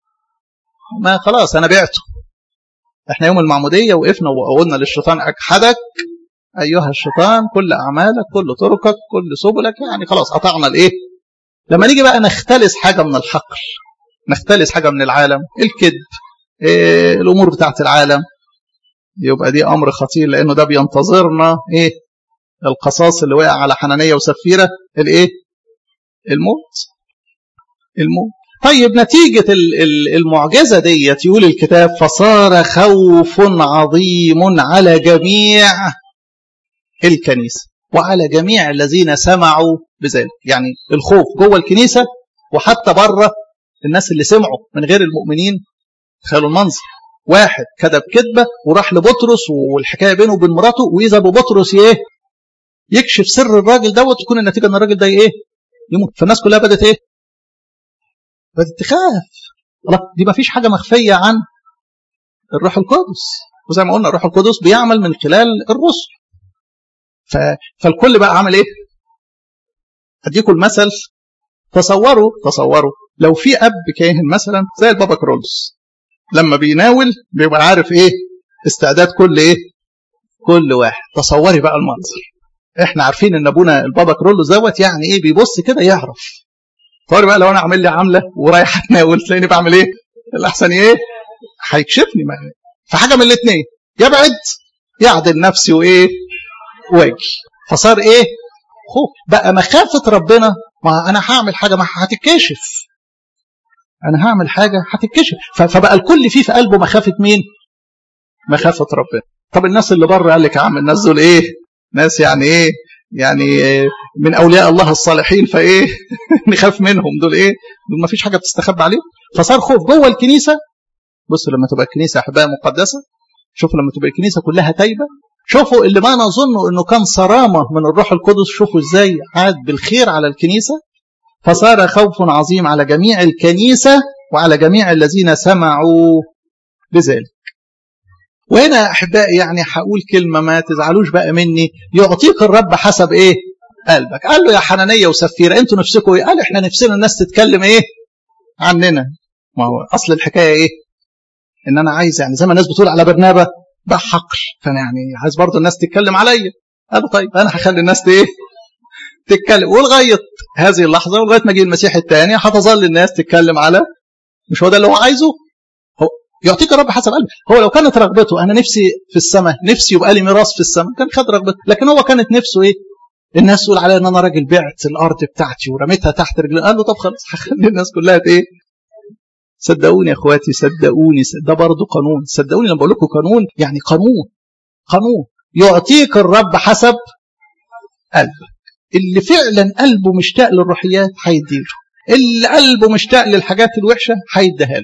ما خلاص انا بعته احنا يوم المعموديه وقفنا وقلنا للشيطان اجحدك ايها الشيطان كل اعمالك كل طرقك كل سبلك يعني خلاص قطعنا الايه لما نيجي بقى نختلس حاجه من الحقل نختلس حاجة من العالم الكذب إيه الأمور بتاعت العالم يبقى دي أمر خطير لأنه ده بينتظرنا إيه القصاص اللي وقع على حنانية وسفيرة الإيه الموت الموت طيب نتيجة المعجزة دي يقول الكتاب فصار خوف عظيم على جميع الكنيسة وعلى جميع الذين سمعوا بذلك يعني الخوف جوه الكنيسة وحتى بره الناس اللي سمعوا من غير المؤمنين تخيلوا المنظر واحد كذب كذبه وراح لبطرس والحكايه بينه وبين مراته واذا ببطرس ايه يكشف سر الراجل دوت تكون النتيجه ان الراجل ده ايه يموت فالناس كلها بدات ايه بدات تخاف الله دي ما فيش حاجه مخفيه عن الروح القدس وزي ما قلنا الروح القدس بيعمل من خلال الرسل ف... فالكل بقى عمل ايه اديكم المثل تصوروا تصوروا لو في اب كاهن مثلا زي البابا كرولس لما بيناول بيبقى عارف ايه استعداد كل ايه كل واحد تصوري بقى المنظر احنا عارفين ان ابونا البابا كرولوس دوت يعني ايه بيبص كده يعرف تصوري بقى لو انا عامل لي عامله ورايح اتناول تلاقيني بعمل ايه الاحسن ايه هيكشفني ما فحاجه من الاثنين يبعد يعدل نفسي وايه واجي فصار ايه خوف بقى مخافه ربنا ما انا هعمل حاجه ما هتتكشف انا هعمل حاجه هتتكشف فبقى الكل فيه في قلبه مخافه مين مخافه ربنا طب الناس اللي بره قال لك يا عم الناس دول ايه ناس يعني ايه يعني من اولياء الله الصالحين فايه نخاف منهم دول ايه دول ما فيش حاجه بتستخبى عليهم فصار خوف جوه الكنيسه بصوا لما تبقى الكنيسه احباء مقدسه شوفوا لما تبقى الكنيسه كلها تايبه شوفوا اللي ما نظن انه كان صرامه من الروح القدس شوفوا ازاي عاد بالخير على الكنيسه فصار خوف عظيم على جميع الكنيسة وعلى جميع الذين سمعوا بذلك وهنا أحبائي يعني هقول كلمة ما تزعلوش بقى مني يعطيك الرب حسب إيه قلبك قال له يا حنانية وسفيرة أنتوا نفسكم إيه قال إحنا نفسنا الناس تتكلم إيه عننا ما هو أصل الحكاية إيه إن أنا عايز يعني زي ما الناس بتقول على برنابة ده حقل فأنا يعني عايز برضه الناس تتكلم عليا قال طيب أنا هخلي الناس إيه تتكلم ولغايه هذه اللحظه ولغايه ما يجي المسيح الثاني هتظل الناس تتكلم على مش هو ده اللي هو عايزه هو يعطيك الرب حسب قلبه هو لو كانت رغبته انا نفسي في السماء نفسي يبقى لي ميراث في السماء كان خد رغبته لكن هو كانت نفسه ايه الناس تقول عليا ان انا راجل بعت الارض بتاعتي ورميتها تحت رجلي قال له طب خلاص هخلي الناس كلها ايه صدقوني يا اخواتي صدقوني ده برضه قانون صدقوني لما بقول لكم قانون يعني قانون قانون يعطيك الرب حسب قلبك اللي فعلا قلبه مشتاق للروحيات هيديله اللي قلبه مشتاق للحاجات الوحشه هيديها له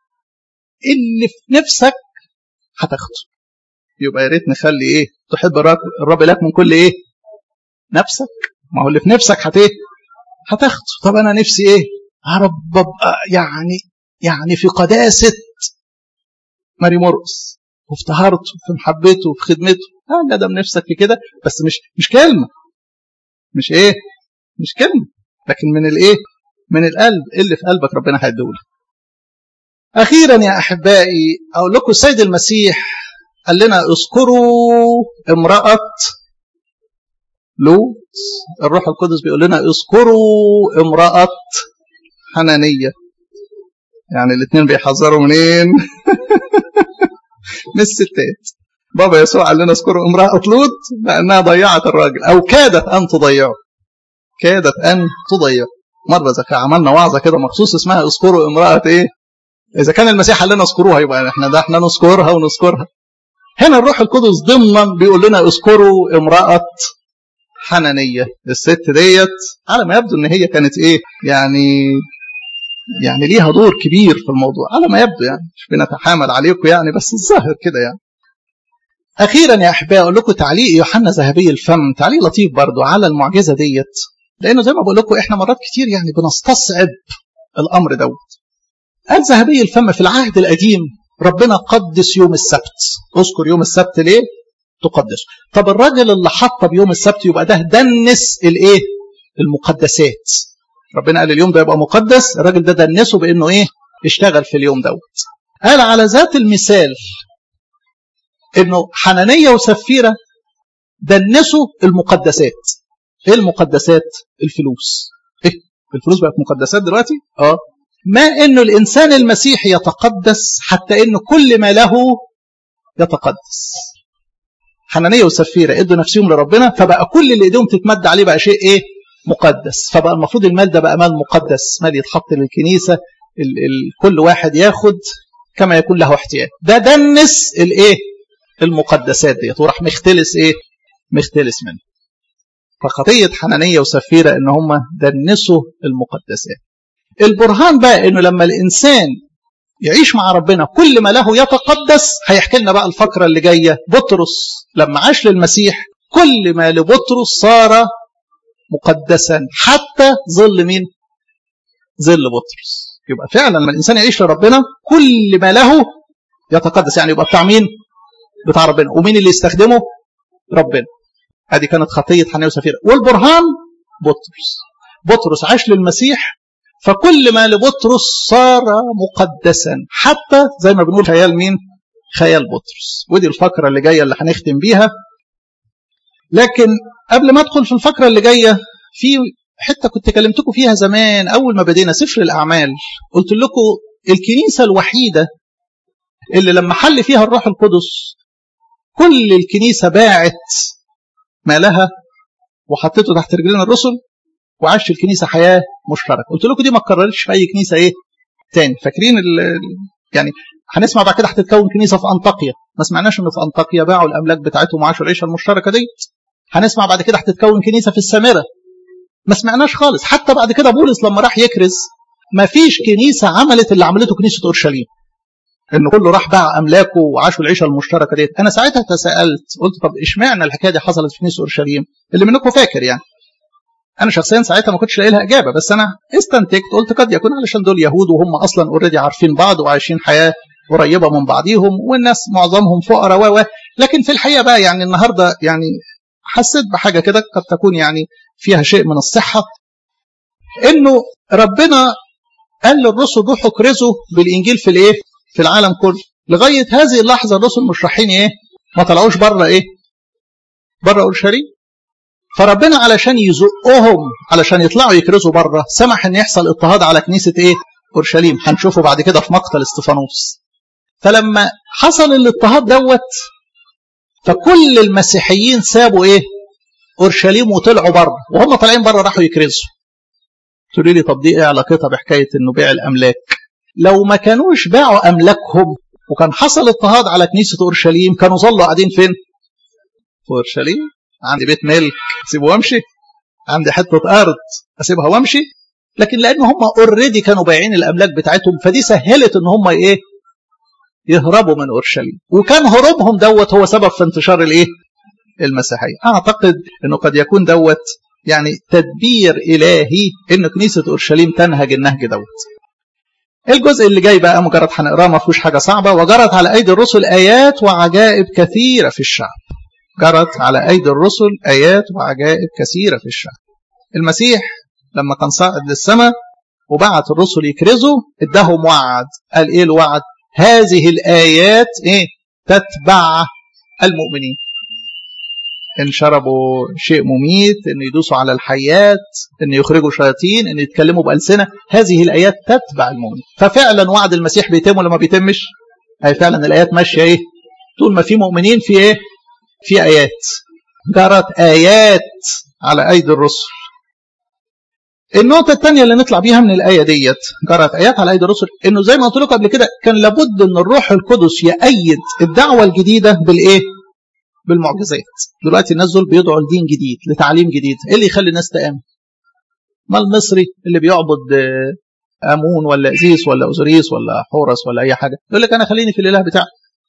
اللي في نفسك هتاخده يبقى يا ريت نخلي ايه تحب الرب لك من كل ايه نفسك ما هو اللي في نفسك هت ايه هتاخده طب انا نفسي ايه يا رب ابقى يعني يعني في قداسه ماري مرقس وفي طهارته في محبته وفي خدمته اه لا ده نفسك في كده بس مش مش كلمه مش ايه مش كلمه لكن من الايه من القلب اللي في قلبك ربنا هيديهولك اخيرا يا احبائي اقول لكم السيد المسيح قال لنا اذكروا امراه لوط الروح القدس بيقول لنا اذكروا امراه حنانيه يعني الاثنين بيحذروا منين من الستات بابا يسوع قال لنا اذكروا امرأة لوط لأنها ضيعت الراجل أو كادت أن تضيعه كادت أن تضيعه مرة زكاة عملنا وعظة كده مخصوص اسمها اذكروا امرأة إيه إذا كان المسيح قال لنا اذكروها يبقى احنا ده احنا نذكرها ونذكرها هنا الروح القدس ضمنا بيقول لنا اذكروا امرأة حنانية الست ديت على ما يبدو ان هي كانت ايه يعني يعني ليها دور كبير في الموضوع على ما يبدو يعني مش بنتحامل عليكم يعني بس الظاهر كده يعني اخيرا يا احبائي اقول لكم تعليق يوحنا ذهبي الفم تعليق لطيف برضو على المعجزه ديت لانه زي ما بقول لكم احنا مرات كتير يعني بنستصعب الامر دوت قال ذهبي الفم في العهد القديم ربنا قدس يوم السبت اذكر يوم السبت ليه تقدس طب الراجل اللي حط بيوم السبت يبقى ده دنس الايه المقدسات ربنا قال اليوم ده يبقى مقدس الراجل ده دنسه بانه ايه اشتغل في اليوم دوت قال على ذات المثال انه حنانيه وسفيره دنسوا المقدسات ايه المقدسات الفلوس ايه الفلوس بقت مقدسات دلوقتي اه ما انه الانسان المسيحي يتقدس حتى انه كل ما له يتقدس حنانيه وسفيره ادوا نفسهم لربنا فبقى كل اللي ايديهم تتمد عليه بقى شيء ايه مقدس فبقى المفروض المال ده بقى مال مقدس مال يتحط للكنيسه ال ال كل واحد ياخد كما يكون له احتياج ده دنس الايه المقدسات ديت وراح مختلس ايه مختلس منه فخطيه حنانيه وسفيره ان هم دنسوا المقدسات البرهان بقى انه لما الانسان يعيش مع ربنا كل ما له يتقدس هيحكي لنا بقى الفقره اللي جايه بطرس لما عاش للمسيح كل ما لبطرس صار مقدسا حتى ظل مين ظل بطرس يبقى فعلا لما الانسان يعيش لربنا كل ما له يتقدس يعني يبقى بتاع مين بتاع ربنا ومين اللي يستخدمه ربنا هذه كانت خطيه حنيه وسفيره والبرهان بطرس بطرس عاش للمسيح فكل ما لبطرس صار مقدسا حتى زي ما بنقول خيال مين خيال بطرس ودي الفقره اللي جايه اللي هنختم بيها لكن قبل ما ادخل في الفقره اللي جايه في حته كنت كلمتكم فيها زمان اول ما بدينا سفر الاعمال قلت لكم الكنيسه الوحيده اللي لما حل فيها الروح القدس كل الكنيسه باعت مالها وحطيته تحت رجلين الرسل وعاش الكنيسه حياه مشتركه قلت لكم دي ما اتكررتش في اي كنيسه ايه تاني فاكرين يعني هنسمع بعد كده هتتكون كنيسه في انطاكيا ما سمعناش ان في انطاكيا باعوا الاملاك بتاعتهم وعاشوا العيشه المشتركه ديت هنسمع بعد كده هتتكون كنيسه في السامره ما سمعناش خالص حتى بعد كده بولس لما راح يكرز ما فيش كنيسه عملت اللي عملته كنيسه اورشليم ان كله راح باع املاكه وعاشوا العيشه المشتركه ديت انا ساعتها تساءلت قلت طب اشمعنى الحكايه دي حصلت في كنيسه اورشليم اللي منكم فاكر يعني انا شخصيا ساعتها ما كنتش لاقي لها اجابه بس انا استنتجت قلت قد يكون علشان دول يهود وهم اصلا اوريدي عارفين بعض وعايشين حياه قريبه من بعضيهم والناس معظمهم فقراء و لكن في الحقيقه بقى يعني النهارده يعني حسيت بحاجه كده قد تكون يعني فيها شيء من الصحه انه ربنا قال للرسل روحوا كرزوا بالانجيل في الايه؟ في العالم كله لغايه هذه اللحظه الرسل مش رايحين ايه؟ ما طلعوش بره ايه؟ بره اورشليم فربنا علشان يزقهم علشان يطلعوا يكرزوا بره سمح ان يحصل اضطهاد على كنيسه ايه؟ اورشليم هنشوفه بعد كده في مقتل استفانوس فلما حصل الاضطهاد دوت فكل المسيحيين سابوا ايه؟ اورشليم وطلعوا بره وهم طالعين بره راحوا يكرزوا تقولي لي طب دي ايه علاقتها بحكايه انه بيع الاملاك؟ لو ما كانوش باعوا املاكهم وكان حصل اضطهاد على كنيسه اورشليم كانوا ظلوا قاعدين فين؟ في اورشليم عندي بيت ملك اسيبه وامشي عندي حته ارض اسيبها وامشي لكن لان هم اوريدي كانوا بايعين الاملاك بتاعتهم فدي سهلت ان هم ايه يهربوا من اورشليم وكان هروبهم دوت هو سبب في انتشار الايه المسيحيه اعتقد انه قد يكون دوت يعني تدبير الهي ان كنيسه اورشليم تنهج النهج دوت الجزء اللي جاي بقى مجرد هنقراه ما فيهوش حاجه صعبه وجرت على ايدي الرسل ايات وعجائب كثيره في الشعب جرت على ايدي الرسل ايات وعجائب كثيره في الشعب المسيح لما كان صاعد للسماء وبعت الرسل يكرزوا اداهم وعد قال ايه الوعد هذه الايات ايه تتبع المؤمنين ان شربوا شيء مميت ان يدوسوا على الحيات ان يخرجوا شياطين ان يتكلموا بالسنه هذه الايات تتبع المؤمنين ففعلا وعد المسيح بيتم ولا ما بيتمش هي فعلا الايات ماشيه ايه طول ما في مؤمنين في ايه في ايات جرت ايات على ايدي الرسل النقطة الثانية اللي نطلع بيها من الآية ديت جرت آيات على أيدي الرسل إنه زي ما قلت لكم قبل كده كان لابد إن الروح القدس يأيد الدعوة الجديدة بالإيه؟ بالمعجزات. دلوقتي الناس دول بيدعوا لدين جديد، لتعليم جديد، إيه اللي يخلي الناس تآمن؟ ما المصري اللي بيعبد أمون ولا إزيس ولا أوزوريس ولا حورس ولا أي حاجة، يقول لك أنا خليني في الإله بتاعي.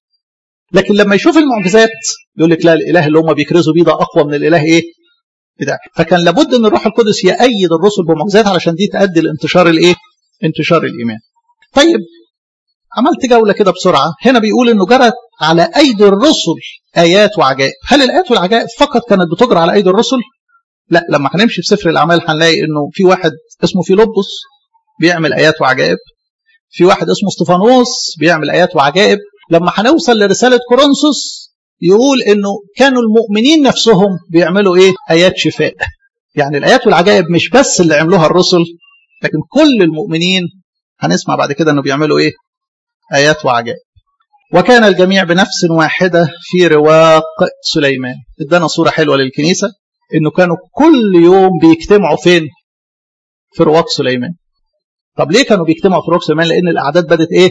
لكن لما يشوف المعجزات يقول لك لا الإله اللي هم بيكرزوا بيه ده أقوى من الإله إيه؟ بتاعه فكان لابد ان الروح القدس يأيد الرسل بمعجزات علشان دي تؤدي لانتشار الايه؟ انتشار الايمان. طيب عملت جوله كده بسرعه هنا بيقول انه جرت على ايدي الرسل ايات وعجائب، هل الايات والعجائب فقط كانت بتجرى على ايدي الرسل؟ لا لما هنمشي في سفر الاعمال هنلاقي انه في واحد اسمه فيلبس بيعمل ايات وعجائب. في واحد اسمه استفانوس بيعمل ايات وعجائب، لما هنوصل لرساله كورنثوس يقول انه كانوا المؤمنين نفسهم بيعملوا ايه ايات شفاء يعني الايات والعجائب مش بس اللي عملوها الرسل لكن كل المؤمنين هنسمع بعد كده انه بيعملوا ايه ايات وعجائب وكان الجميع بنفس واحده في رواق سليمان ادانا صوره حلوه للكنيسه انه كانوا كل يوم بيجتمعوا فين في رواق سليمان طب ليه كانوا بيجتمعوا في رواق سليمان لان الاعداد بدت ايه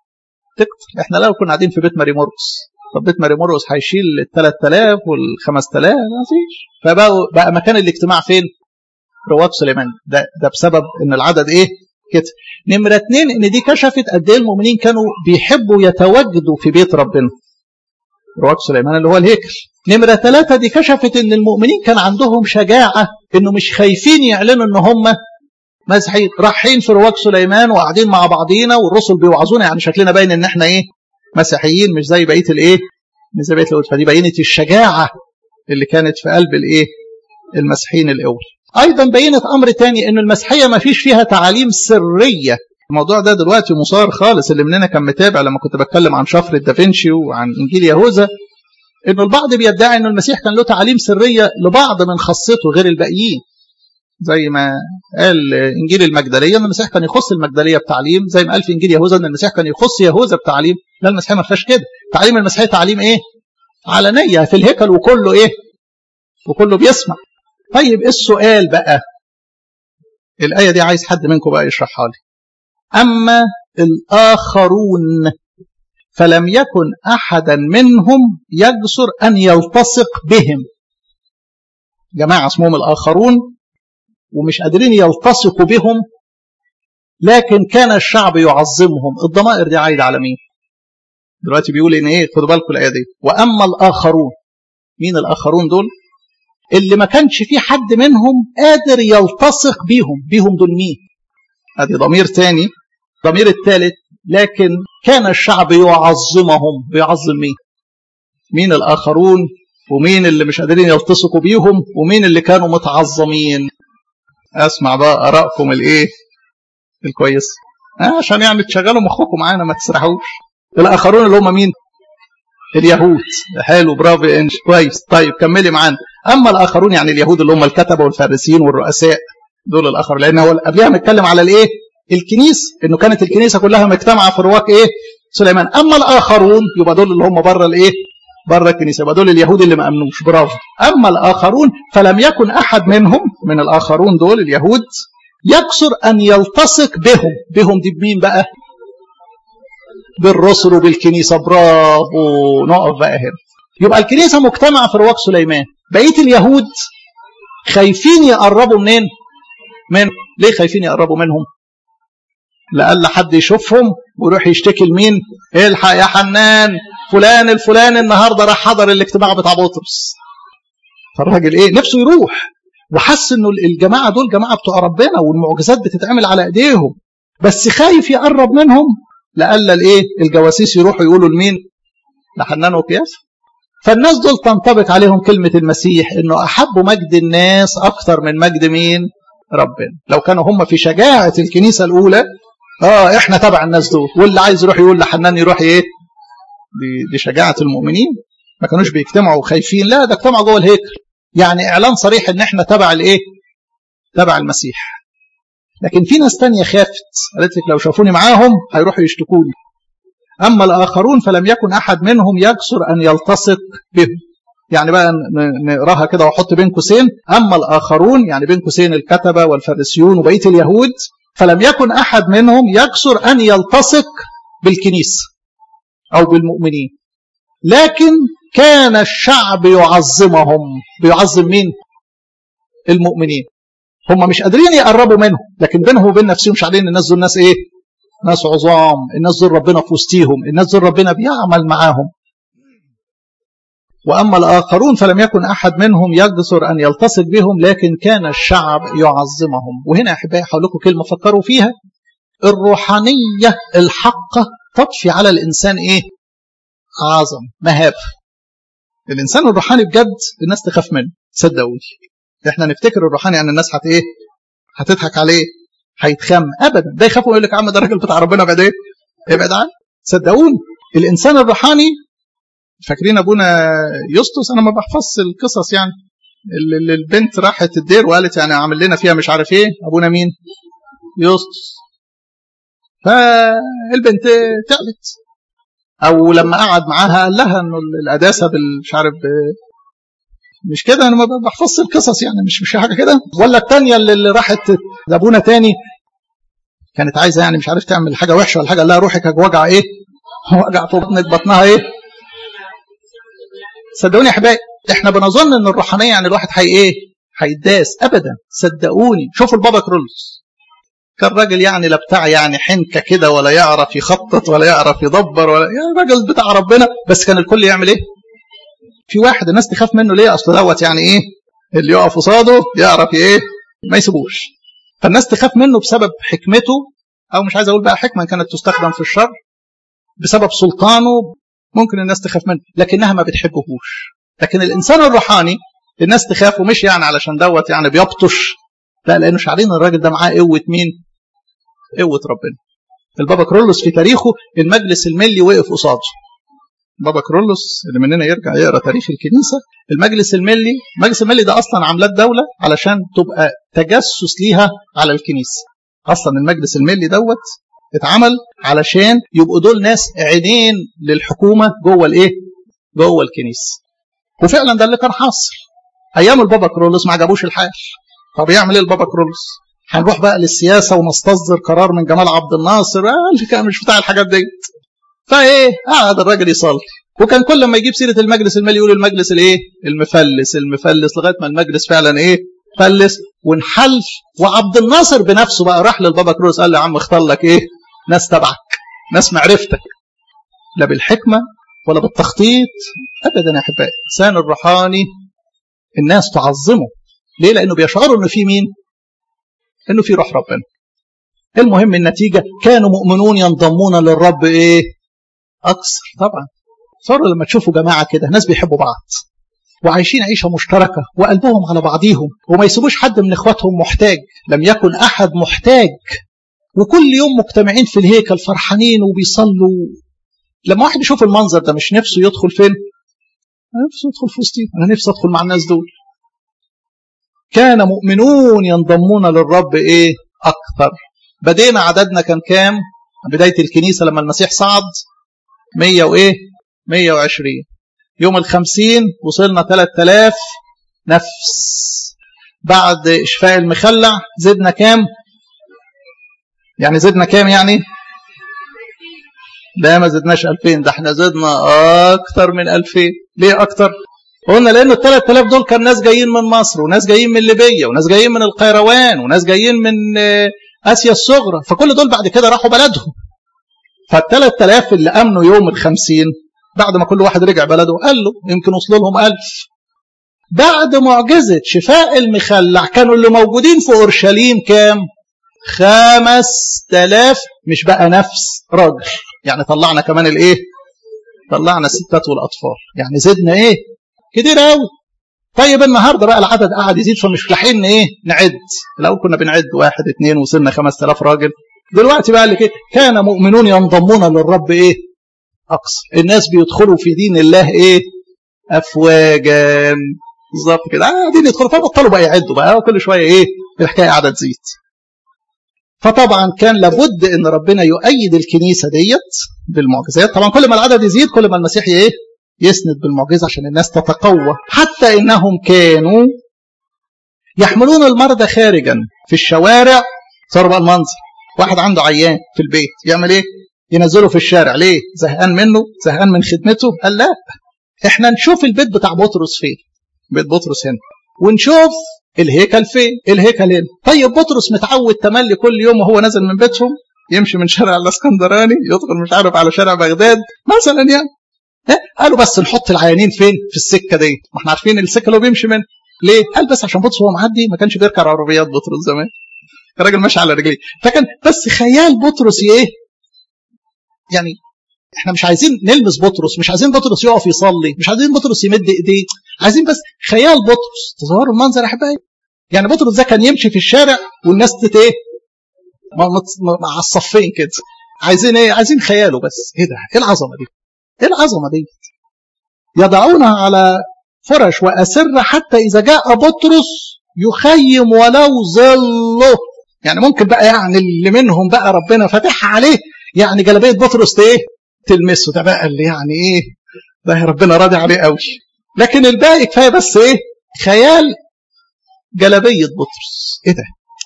تكتر احنا لو كنا قاعدين في بيت ماري مرقس طب بيت ماري مرقس هيشيل ال 3000 وال 5000 ما فيش فبقى بقى مكان الاجتماع فين؟ رواق سليمان ده ده بسبب ان العدد ايه؟ كده نمرة اتنين ان دي كشفت قد ايه المؤمنين كانوا بيحبوا يتواجدوا في بيت ربنا رواق سليمان اللي هو الهيكل نمرة ثلاثة دي كشفت ان المؤمنين كان عندهم شجاعة انه مش خايفين يعلنوا ان هم مسيحيين رايحين في رواق سليمان وقاعدين مع بعضينا والرسل بيوعظونا يعني شكلنا باين ان احنا ايه مسيحيين مش زي بقيه الايه مش زي بقيه اليهود فدي بينت الشجاعه اللي كانت في قلب الايه المسيحيين الاول ايضا بينت امر تاني ان المسيحيه ما فيش فيها تعاليم سريه الموضوع ده دلوقتي مثار خالص اللي مننا كان متابع لما كنت بتكلم عن شفرة دافنشي وعن انجيل يهوذا انه البعض بيدعي ان المسيح كان له تعاليم سريه لبعض من خاصته غير الباقيين زي ما قال انجيل المجدليه ان المسيح كان يخص المجدليه بتعليم زي ما قال في انجيل يهوذا ان المسيح كان يخص يهوذا بتعليم لا المسيحيه ما فيهاش كده تعليم المسيحيه تعليم ايه علنيه في الهيكل وكله ايه وكله بيسمع طيب السؤال بقى الايه دي عايز حد منكم بقى يشرحها لي اما الاخرون فلم يكن احدا منهم يجسر ان يلتصق بهم جماعه اسمهم الاخرون ومش قادرين يلتصقوا بهم لكن كان الشعب يعظمهم الضمائر دي عايده على مين دلوقتي بيقول ان ايه خدوا بالكم الايه دي واما الاخرون مين الاخرون دول اللي ما كانش في حد منهم قادر يلتصق بيهم بيهم دول مين ادي ضمير تاني ضمير الثالث لكن كان الشعب يعظمهم بيعظم مين مين الاخرون ومين اللي مش قادرين يلتصقوا بيهم ومين اللي كانوا متعظمين اسمع بقى ارائكم الايه الكويس آه عشان يعني تشغلوا مخكم معانا ما تسرحوش الاخرون اللي هم مين اليهود حلو برافو انش كويس طيب كملي معانا اما الاخرون يعني اليهود اللي هم الكتبه والفارسيين والرؤساء دول الاخر لان هو قبلها متكلم على الايه الكنيسه انه كانت الكنيسه كلها مجتمعه في رواق ايه سليمان اما الاخرون يبقى دول اللي هم بره الايه بره الكنيسه يبقى دول اليهود اللي ما امنوش برافو اما الاخرون فلم يكن احد منهم من الاخرون دول اليهود يكسر ان يلتصق بهم بهم دي بمين بقى بالرسل وبالكنيسه برافو نقف بقى هنا يبقى الكنيسه مجتمعه في رواق سليمان بقيه اليهود خايفين يقربوا منين من ليه خايفين يقربوا منهم لألا حد يشوفهم ويروح يشتكي لمين الحق يا حنان فلان الفلاني النهارده راح حضر الاجتماع بتاع بطرس فالراجل ايه نفسه يروح وحس انه الجماعه دول جماعه بتوع ربنا والمعجزات بتتعمل على ايديهم بس خايف يقرب منهم لألا الايه الجواسيس يروحوا يقولوا لمين لحنان وقياس فالناس دول تنطبق عليهم كلمة المسيح انه احبوا مجد الناس اكتر من مجد مين ربنا لو كانوا هم في شجاعة الكنيسة الاولى اه احنا تبع الناس دول واللي عايز يروح يقول لحنان يروح ايه دي, دي شجاعة المؤمنين ما كانوش بيجتمعوا خايفين لا ده اجتمعوا جوه الهيكل يعني اعلان صريح ان احنا تبع الايه تبع المسيح لكن في ناس تانية خافت قالت لك لو شافوني معاهم هيروحوا يشتكوني أما الآخرون فلم يكن أحد منهم يكسر أن يلتصق بهم يعني بقى نقراها كده واحط بين قوسين أما الآخرون يعني بين قوسين الكتبة والفارسيون وبقية اليهود فلم يكن أحد منهم يكسر أن يلتصق بالكنيسة أو بالمؤمنين لكن كان الشعب يعظمهم بيعظم مين المؤمنين هم مش قادرين يقربوا منهم لكن بينهم وبين نفسهم مش عارفين الناس دول ناس ايه ناس عظام الناس دول ربنا في وسطيهم الناس دول ربنا بيعمل معاهم وأما الآخرون فلم يكن أحد منهم يجسر أن يلتصق بهم لكن كان الشعب يعظمهم وهنا أحبائي هقول لكم كلمة فكروا فيها الروحانية الحقة تضفي على الإنسان إيه عظم مهابة الإنسان الروحاني بجد الناس تخاف منه صدقوني احنا نفتكر الروحاني ان الناس هت ايه هتضحك عليه هيتخم ابدا ده يخاف ويقول لك يا عم ده الراجل بتاع ربنا بعد ايه ابعد عنه صدقوني الانسان الروحاني فاكرين ابونا يسطس انا ما بحفظش القصص يعني اللي البنت راحت الدير وقالت يعني عامل لنا فيها مش عارف ايه ابونا مين يسطس فالبنت تعبت او لما قعد معاها قال لها انه القداسه مش عارف مش كده انا ما بحفظش القصص يعني مش مش حاجه كده ولا الثانيه اللي راحت لابونا تاني كانت عايزه يعني مش عارف تعمل حاجه وحشه ولا حاجه قال لها روحك وجع ايه وجع في بطنك بطنها ايه صدقوني يا احبائي احنا بنظن ان الروحانيه يعني الواحد حي ايه هيداس ابدا صدقوني شوفوا البابا كرولوس كان راجل يعني لا بتاع يعني حنكه كده ولا يعرف يخطط ولا يعرف يدبر ولا يعني راجل بتاع ربنا بس كان الكل يعمل ايه في واحد الناس تخاف منه ليه اصل دوت يعني ايه اللي يقف قصاده يعرف ايه ما يسيبوش فالناس تخاف منه بسبب حكمته او مش عايز اقول بقى حكمه كانت تستخدم في الشر بسبب سلطانه ممكن الناس تخاف منه لكنها ما بتحبهوش لكن الانسان الروحاني الناس تخافه مش يعني علشان دوت يعني بيبطش لا لانه شعرين الراجل ده معاه قوه مين قوه ربنا البابا كرولوس في تاريخه المجلس الملي وقف قصاده بابا كرولوس اللي مننا يرجع يقرا تاريخ الكنيسه المجلس الملي المجلس الملي ده اصلا عملات دوله علشان تبقى تجسس ليها على الكنيسه اصلا المجلس الملي دوت اتعمل علشان يبقوا دول ناس عينين للحكومه جوه الايه جوه الكنيسه وفعلا ده اللي كان حاصل ايام البابا كرولوس ما عجبوش الحال طب يعمل ايه البابا كرولوس هنروح بقى للسياسه ونستصدر قرار من جمال عبد الناصر آه كان مش بتاع الحاجات ديت فايه قعد الراجل يصلي وكان كل ما يجيب سيره المجلس المالي يقول المجلس الايه المفلس المفلس لغايه ما المجلس فعلا ايه فلس وانحل وعبد الناصر بنفسه بقى راح للبابا كروس قال له يا عم اختار لك ايه ناس تبعك ناس معرفتك لا بالحكمه ولا بالتخطيط ابدا يا احبائي الانسان الروحاني الناس تعظمه ليه لانه بيشعروا انه في مين انه في روح ربنا المهم النتيجه كانوا مؤمنون ينضمون للرب ايه اكثر طبعا صاروا لما تشوفوا جماعه كده ناس بيحبوا بعض وعايشين عيشه مشتركه وقلبهم على بعضيهم وما يسيبوش حد من اخواتهم محتاج لم يكن احد محتاج وكل يوم مجتمعين في الهيكل فرحانين وبيصلوا لما واحد يشوف المنظر ده مش نفسه يدخل فين انا نفسي ادخل في وسطهم انا نفسي ادخل مع الناس دول كان مؤمنون ينضمون للرب ايه اكثر بدينا عددنا كان كام بدايه الكنيسه لما المسيح صعد 100 وايه 120 يوم الخمسين وصلنا 3000 نفس بعد إشفاء المخلع زدنا كام يعني زدنا كام يعني لا ما زدناش 2000 ده احنا زدنا أكتر من 2000 ليه أكتر قلنا لأن ال 3000 دول كان ناس جايين من مصر وناس جايين من ليبيا وناس جايين من القيروان وناس جايين من آسيا الصغرى فكل دول بعد كده راحوا بلدهم فال 3000 اللي امنوا يوم الخمسين بعد ما كل واحد رجع بلده قال له يمكن وصلوا لهم ألف بعد معجزة شفاء المخلع كانوا اللي موجودين في أورشليم كام خمس تلاف مش بقى نفس راجل يعني طلعنا كمان الايه طلعنا الستات والاطفال يعني زدنا ايه كتير قوي طيب النهارده بقى العدد قاعد يزيد فمش لاحقين ايه نعد الاول كنا بنعد واحد اثنين وصلنا 5000 راجل دلوقتي بقى اللي كده كان مؤمنون ينضمون للرب ايه اقصى الناس بيدخلوا في دين الله ايه افواجا بالظبط كده قاعدين يدخلوا فبطلوا بقى يعدوا بقى كل شويه ايه الحكايه قاعده تزيد فطبعا كان لابد ان ربنا يؤيد الكنيسه ديت بالمعجزات طبعا كل ما العدد يزيد كل ما المسيح ايه يسند بالمعجزه عشان الناس تتقوى حتى انهم كانوا يحملون المرضى خارجا في الشوارع صار بقى المنظر واحد عنده عيان في البيت يعمل ايه ينزله في الشارع ليه زهقان منه زهقان من خدمته قال لا احنا نشوف البيت بتاع بطرس فين بيت بطرس هنا ونشوف الهيكل فين الهيكل هنا طيب بطرس متعود تملي كل يوم وهو نازل من بيتهم يمشي من شارع الاسكندراني يدخل مش عارف على شارع بغداد مثلا يعني قالوا بس نحط العيانين فين في السكه دي ما احنا عارفين السكه اللي هو بيمشي منها ليه قال بس عشان بطرس هو معدي ما كانش بيركب عربيات بطرس زمان الراجل ماشي على رجليه فكان بس خيال بطرس ايه يعني احنا مش عايزين نلمس بطرس مش عايزين بطرس يقف يصلي مش عايزين بطرس يمد ايديه عايزين بس خيال بطرس تصوروا المنظر يا احبائي يعني بطرس ده كان يمشي في الشارع والناس تت ايه مع الصفين كده عايزين ايه عايزين خياله بس ايه ده ايه العظمه دي ايه العظمه دي يضعونها على فرش واسره حتى اذا جاء بطرس يخيم ولو ظله يعني ممكن بقى يعني اللي منهم بقى ربنا فاتحها عليه يعني جلابيه بطرس ايه تلمسه ده بقى اللي يعني ايه ده ربنا راضي عليه قوي لكن الباقي كفايه بس ايه خيال جلابيه بطرس ايه ده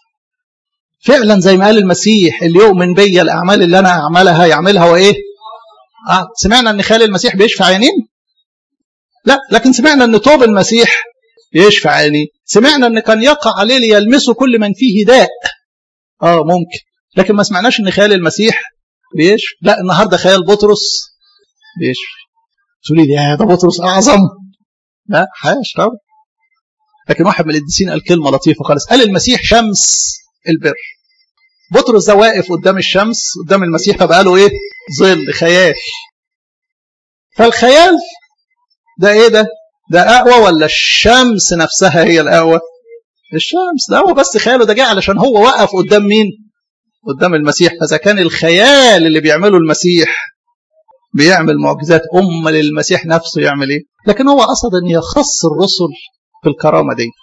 فعلا زي ما قال المسيح اللي يؤمن بيا الاعمال اللي انا اعملها يعملها وايه آه سمعنا ان خيال المسيح بيشفع عينين لا لكن سمعنا ان توب المسيح يشفع عينين سمعنا ان كان يقع عليه ليلمسه كل من فيه داء اه ممكن لكن ما سمعناش ان خيال المسيح بيشفي لا النهارده خيال بطرس بيشفي تقولي لي يا ده بطرس اعظم لا حاش طبعا لكن واحد من القديسين قال كلمه لطيفه خالص قال المسيح شمس البر بطرس ده واقف قدام الشمس قدام المسيح فبقى له ايه ظل خيال فالخيال ده ايه ده ده اقوى ولا الشمس نفسها هي الاقوى الشمس ده هو بس خياله ده جه علشان هو وقف قدام مين قدام المسيح فاذا كان الخيال اللي بيعمله المسيح بيعمل معجزات ام للمسيح نفسه يعمل ايه لكن هو قصد ان يخص الرسل في الكرامه ديت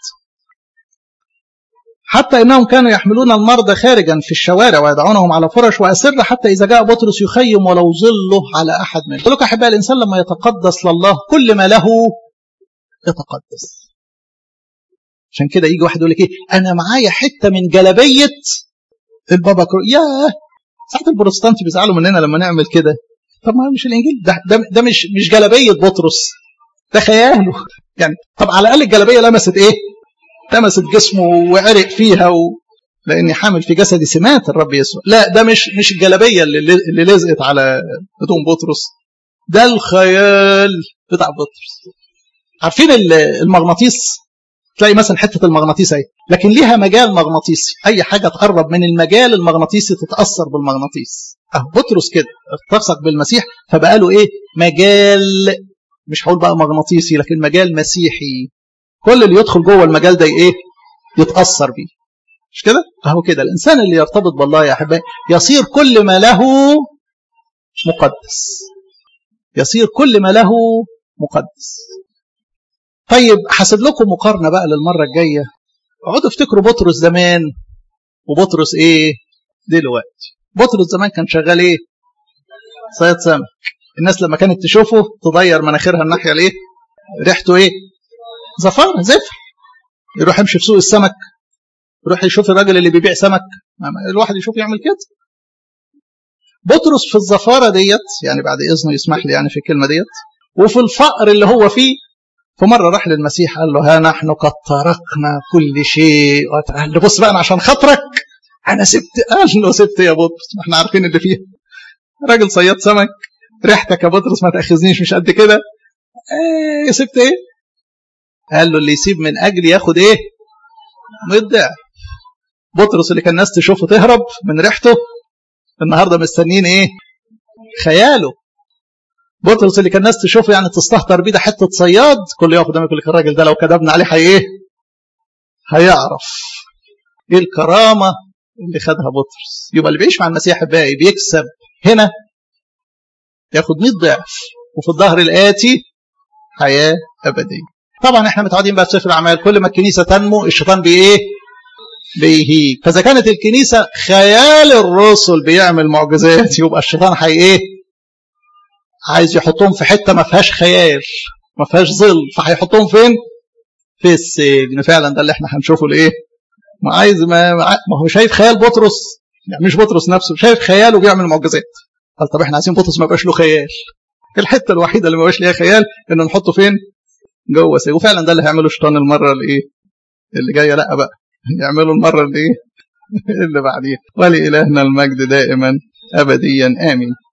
حتى انهم كانوا يحملون المرضى خارجا في الشوارع ويضعونهم على فرش واسره حتى اذا جاء بطرس يخيم ولو ظله على احد منهم. قلت لكم احبائي الانسان لما يتقدس لله كل ما له يتقدس. عشان كده يجي واحد يقول لك ايه انا معايا حته من جلبيه البابا كرو ياه ساعات البروتستانت بيزعلوا مننا لما نعمل كده طب ما مش الانجيل ده ده, ده مش مش جلبيه بطرس ده خياله يعني طب على الاقل الجلبيه لمست ايه؟ لمست جسمه وعرق فيها و... لاني حامل في جسدي سمات الرب يسوع لا ده مش مش الجلبيه اللي اللي لزقت على هدوم بطرس ده الخيال بتاع بطرس عارفين المغناطيس تلاقي مثلا حته المغناطيس اهي لكن ليها مجال مغناطيسي اي حاجه تقرب من المجال المغناطيسي تتاثر بالمغناطيس اهو بطرس كده اتلصق بالمسيح فبقى له ايه مجال مش هقول بقى مغناطيسي لكن مجال مسيحي كل اللي يدخل جوه المجال ده ايه يتاثر بيه مش كده اهو كده الانسان اللي يرتبط بالله يا احبائي يصير كل ما له مقدس يصير كل ما له مقدس طيب حاسب لكم مقارنه بقى للمره الجايه اقعدوا افتكروا بطرس زمان وبطرس ايه دلوقتي بطرس زمان كان شغال ايه صياد سمك الناس لما كانت تشوفه تضير مناخيرها الناحيه الايه ريحته ايه زفار زفر يروح يمشي في سوق السمك يروح يشوف الراجل اللي بيبيع سمك الواحد يشوف يعمل كده بطرس في الزفارة ديت يعني بعد إذنه يسمح لي يعني في الكلمة ديت وفي الفقر اللي هو فيه فمرة راح للمسيح قال له ها نحن قد تركنا كل شيء قال له بص بقى أنا عشان خاطرك أنا سبت قال له سبت يا بطرس ما احنا عارفين اللي فيها راجل صياد سمك ريحتك يا بطرس ما تأخذنيش مش قد كده ايه سبت ايه قال له اللي يسيب من أجلي ياخد ايه مضع بطرس اللي كان الناس تشوفه تهرب من ريحته النهارده مستنيين ايه خياله بطرس اللي كان الناس تشوفه يعني تستهتر بيه ده حته صياد كل يوم قدامك يقول لك الراجل ده لو كذبنا عليه هي ايه هيعرف ايه الكرامه اللي خدها بطرس يبقى اللي بيعيش مع المسيح باقي بيكسب هنا ياخد 100 ضعف وفي الظهر الاتي حياه ابديه طبعا احنا متعودين بقى في سفر الاعمال كل ما الكنيسه تنمو الشيطان بايه بيهيج فاذا كانت الكنيسه خيال الرسل بيعمل معجزات يبقى الشيطان حي ايه عايز يحطهم في حته ما فيهاش خيال ما فيهاش ظل فهيحطهم فين في السجن فعلا ده اللي احنا هنشوفه الايه ما عايز ما, ما هو شايف خيال بطرس يعني مش بطرس نفسه شايف خياله بيعمل معجزات قال طب احنا عايزين بطرس ما يبقاش له خيال الحته الوحيده اللي ما يبقاش ليها خيال انه نحطه فين جوه سجن وفعلا ده اللي هيعمله الشيطان المره الايه اللي جايه لا بقى يعملوا المره اللي ايه اللي بعديها ولإلهنا المجد دائما ابديا امين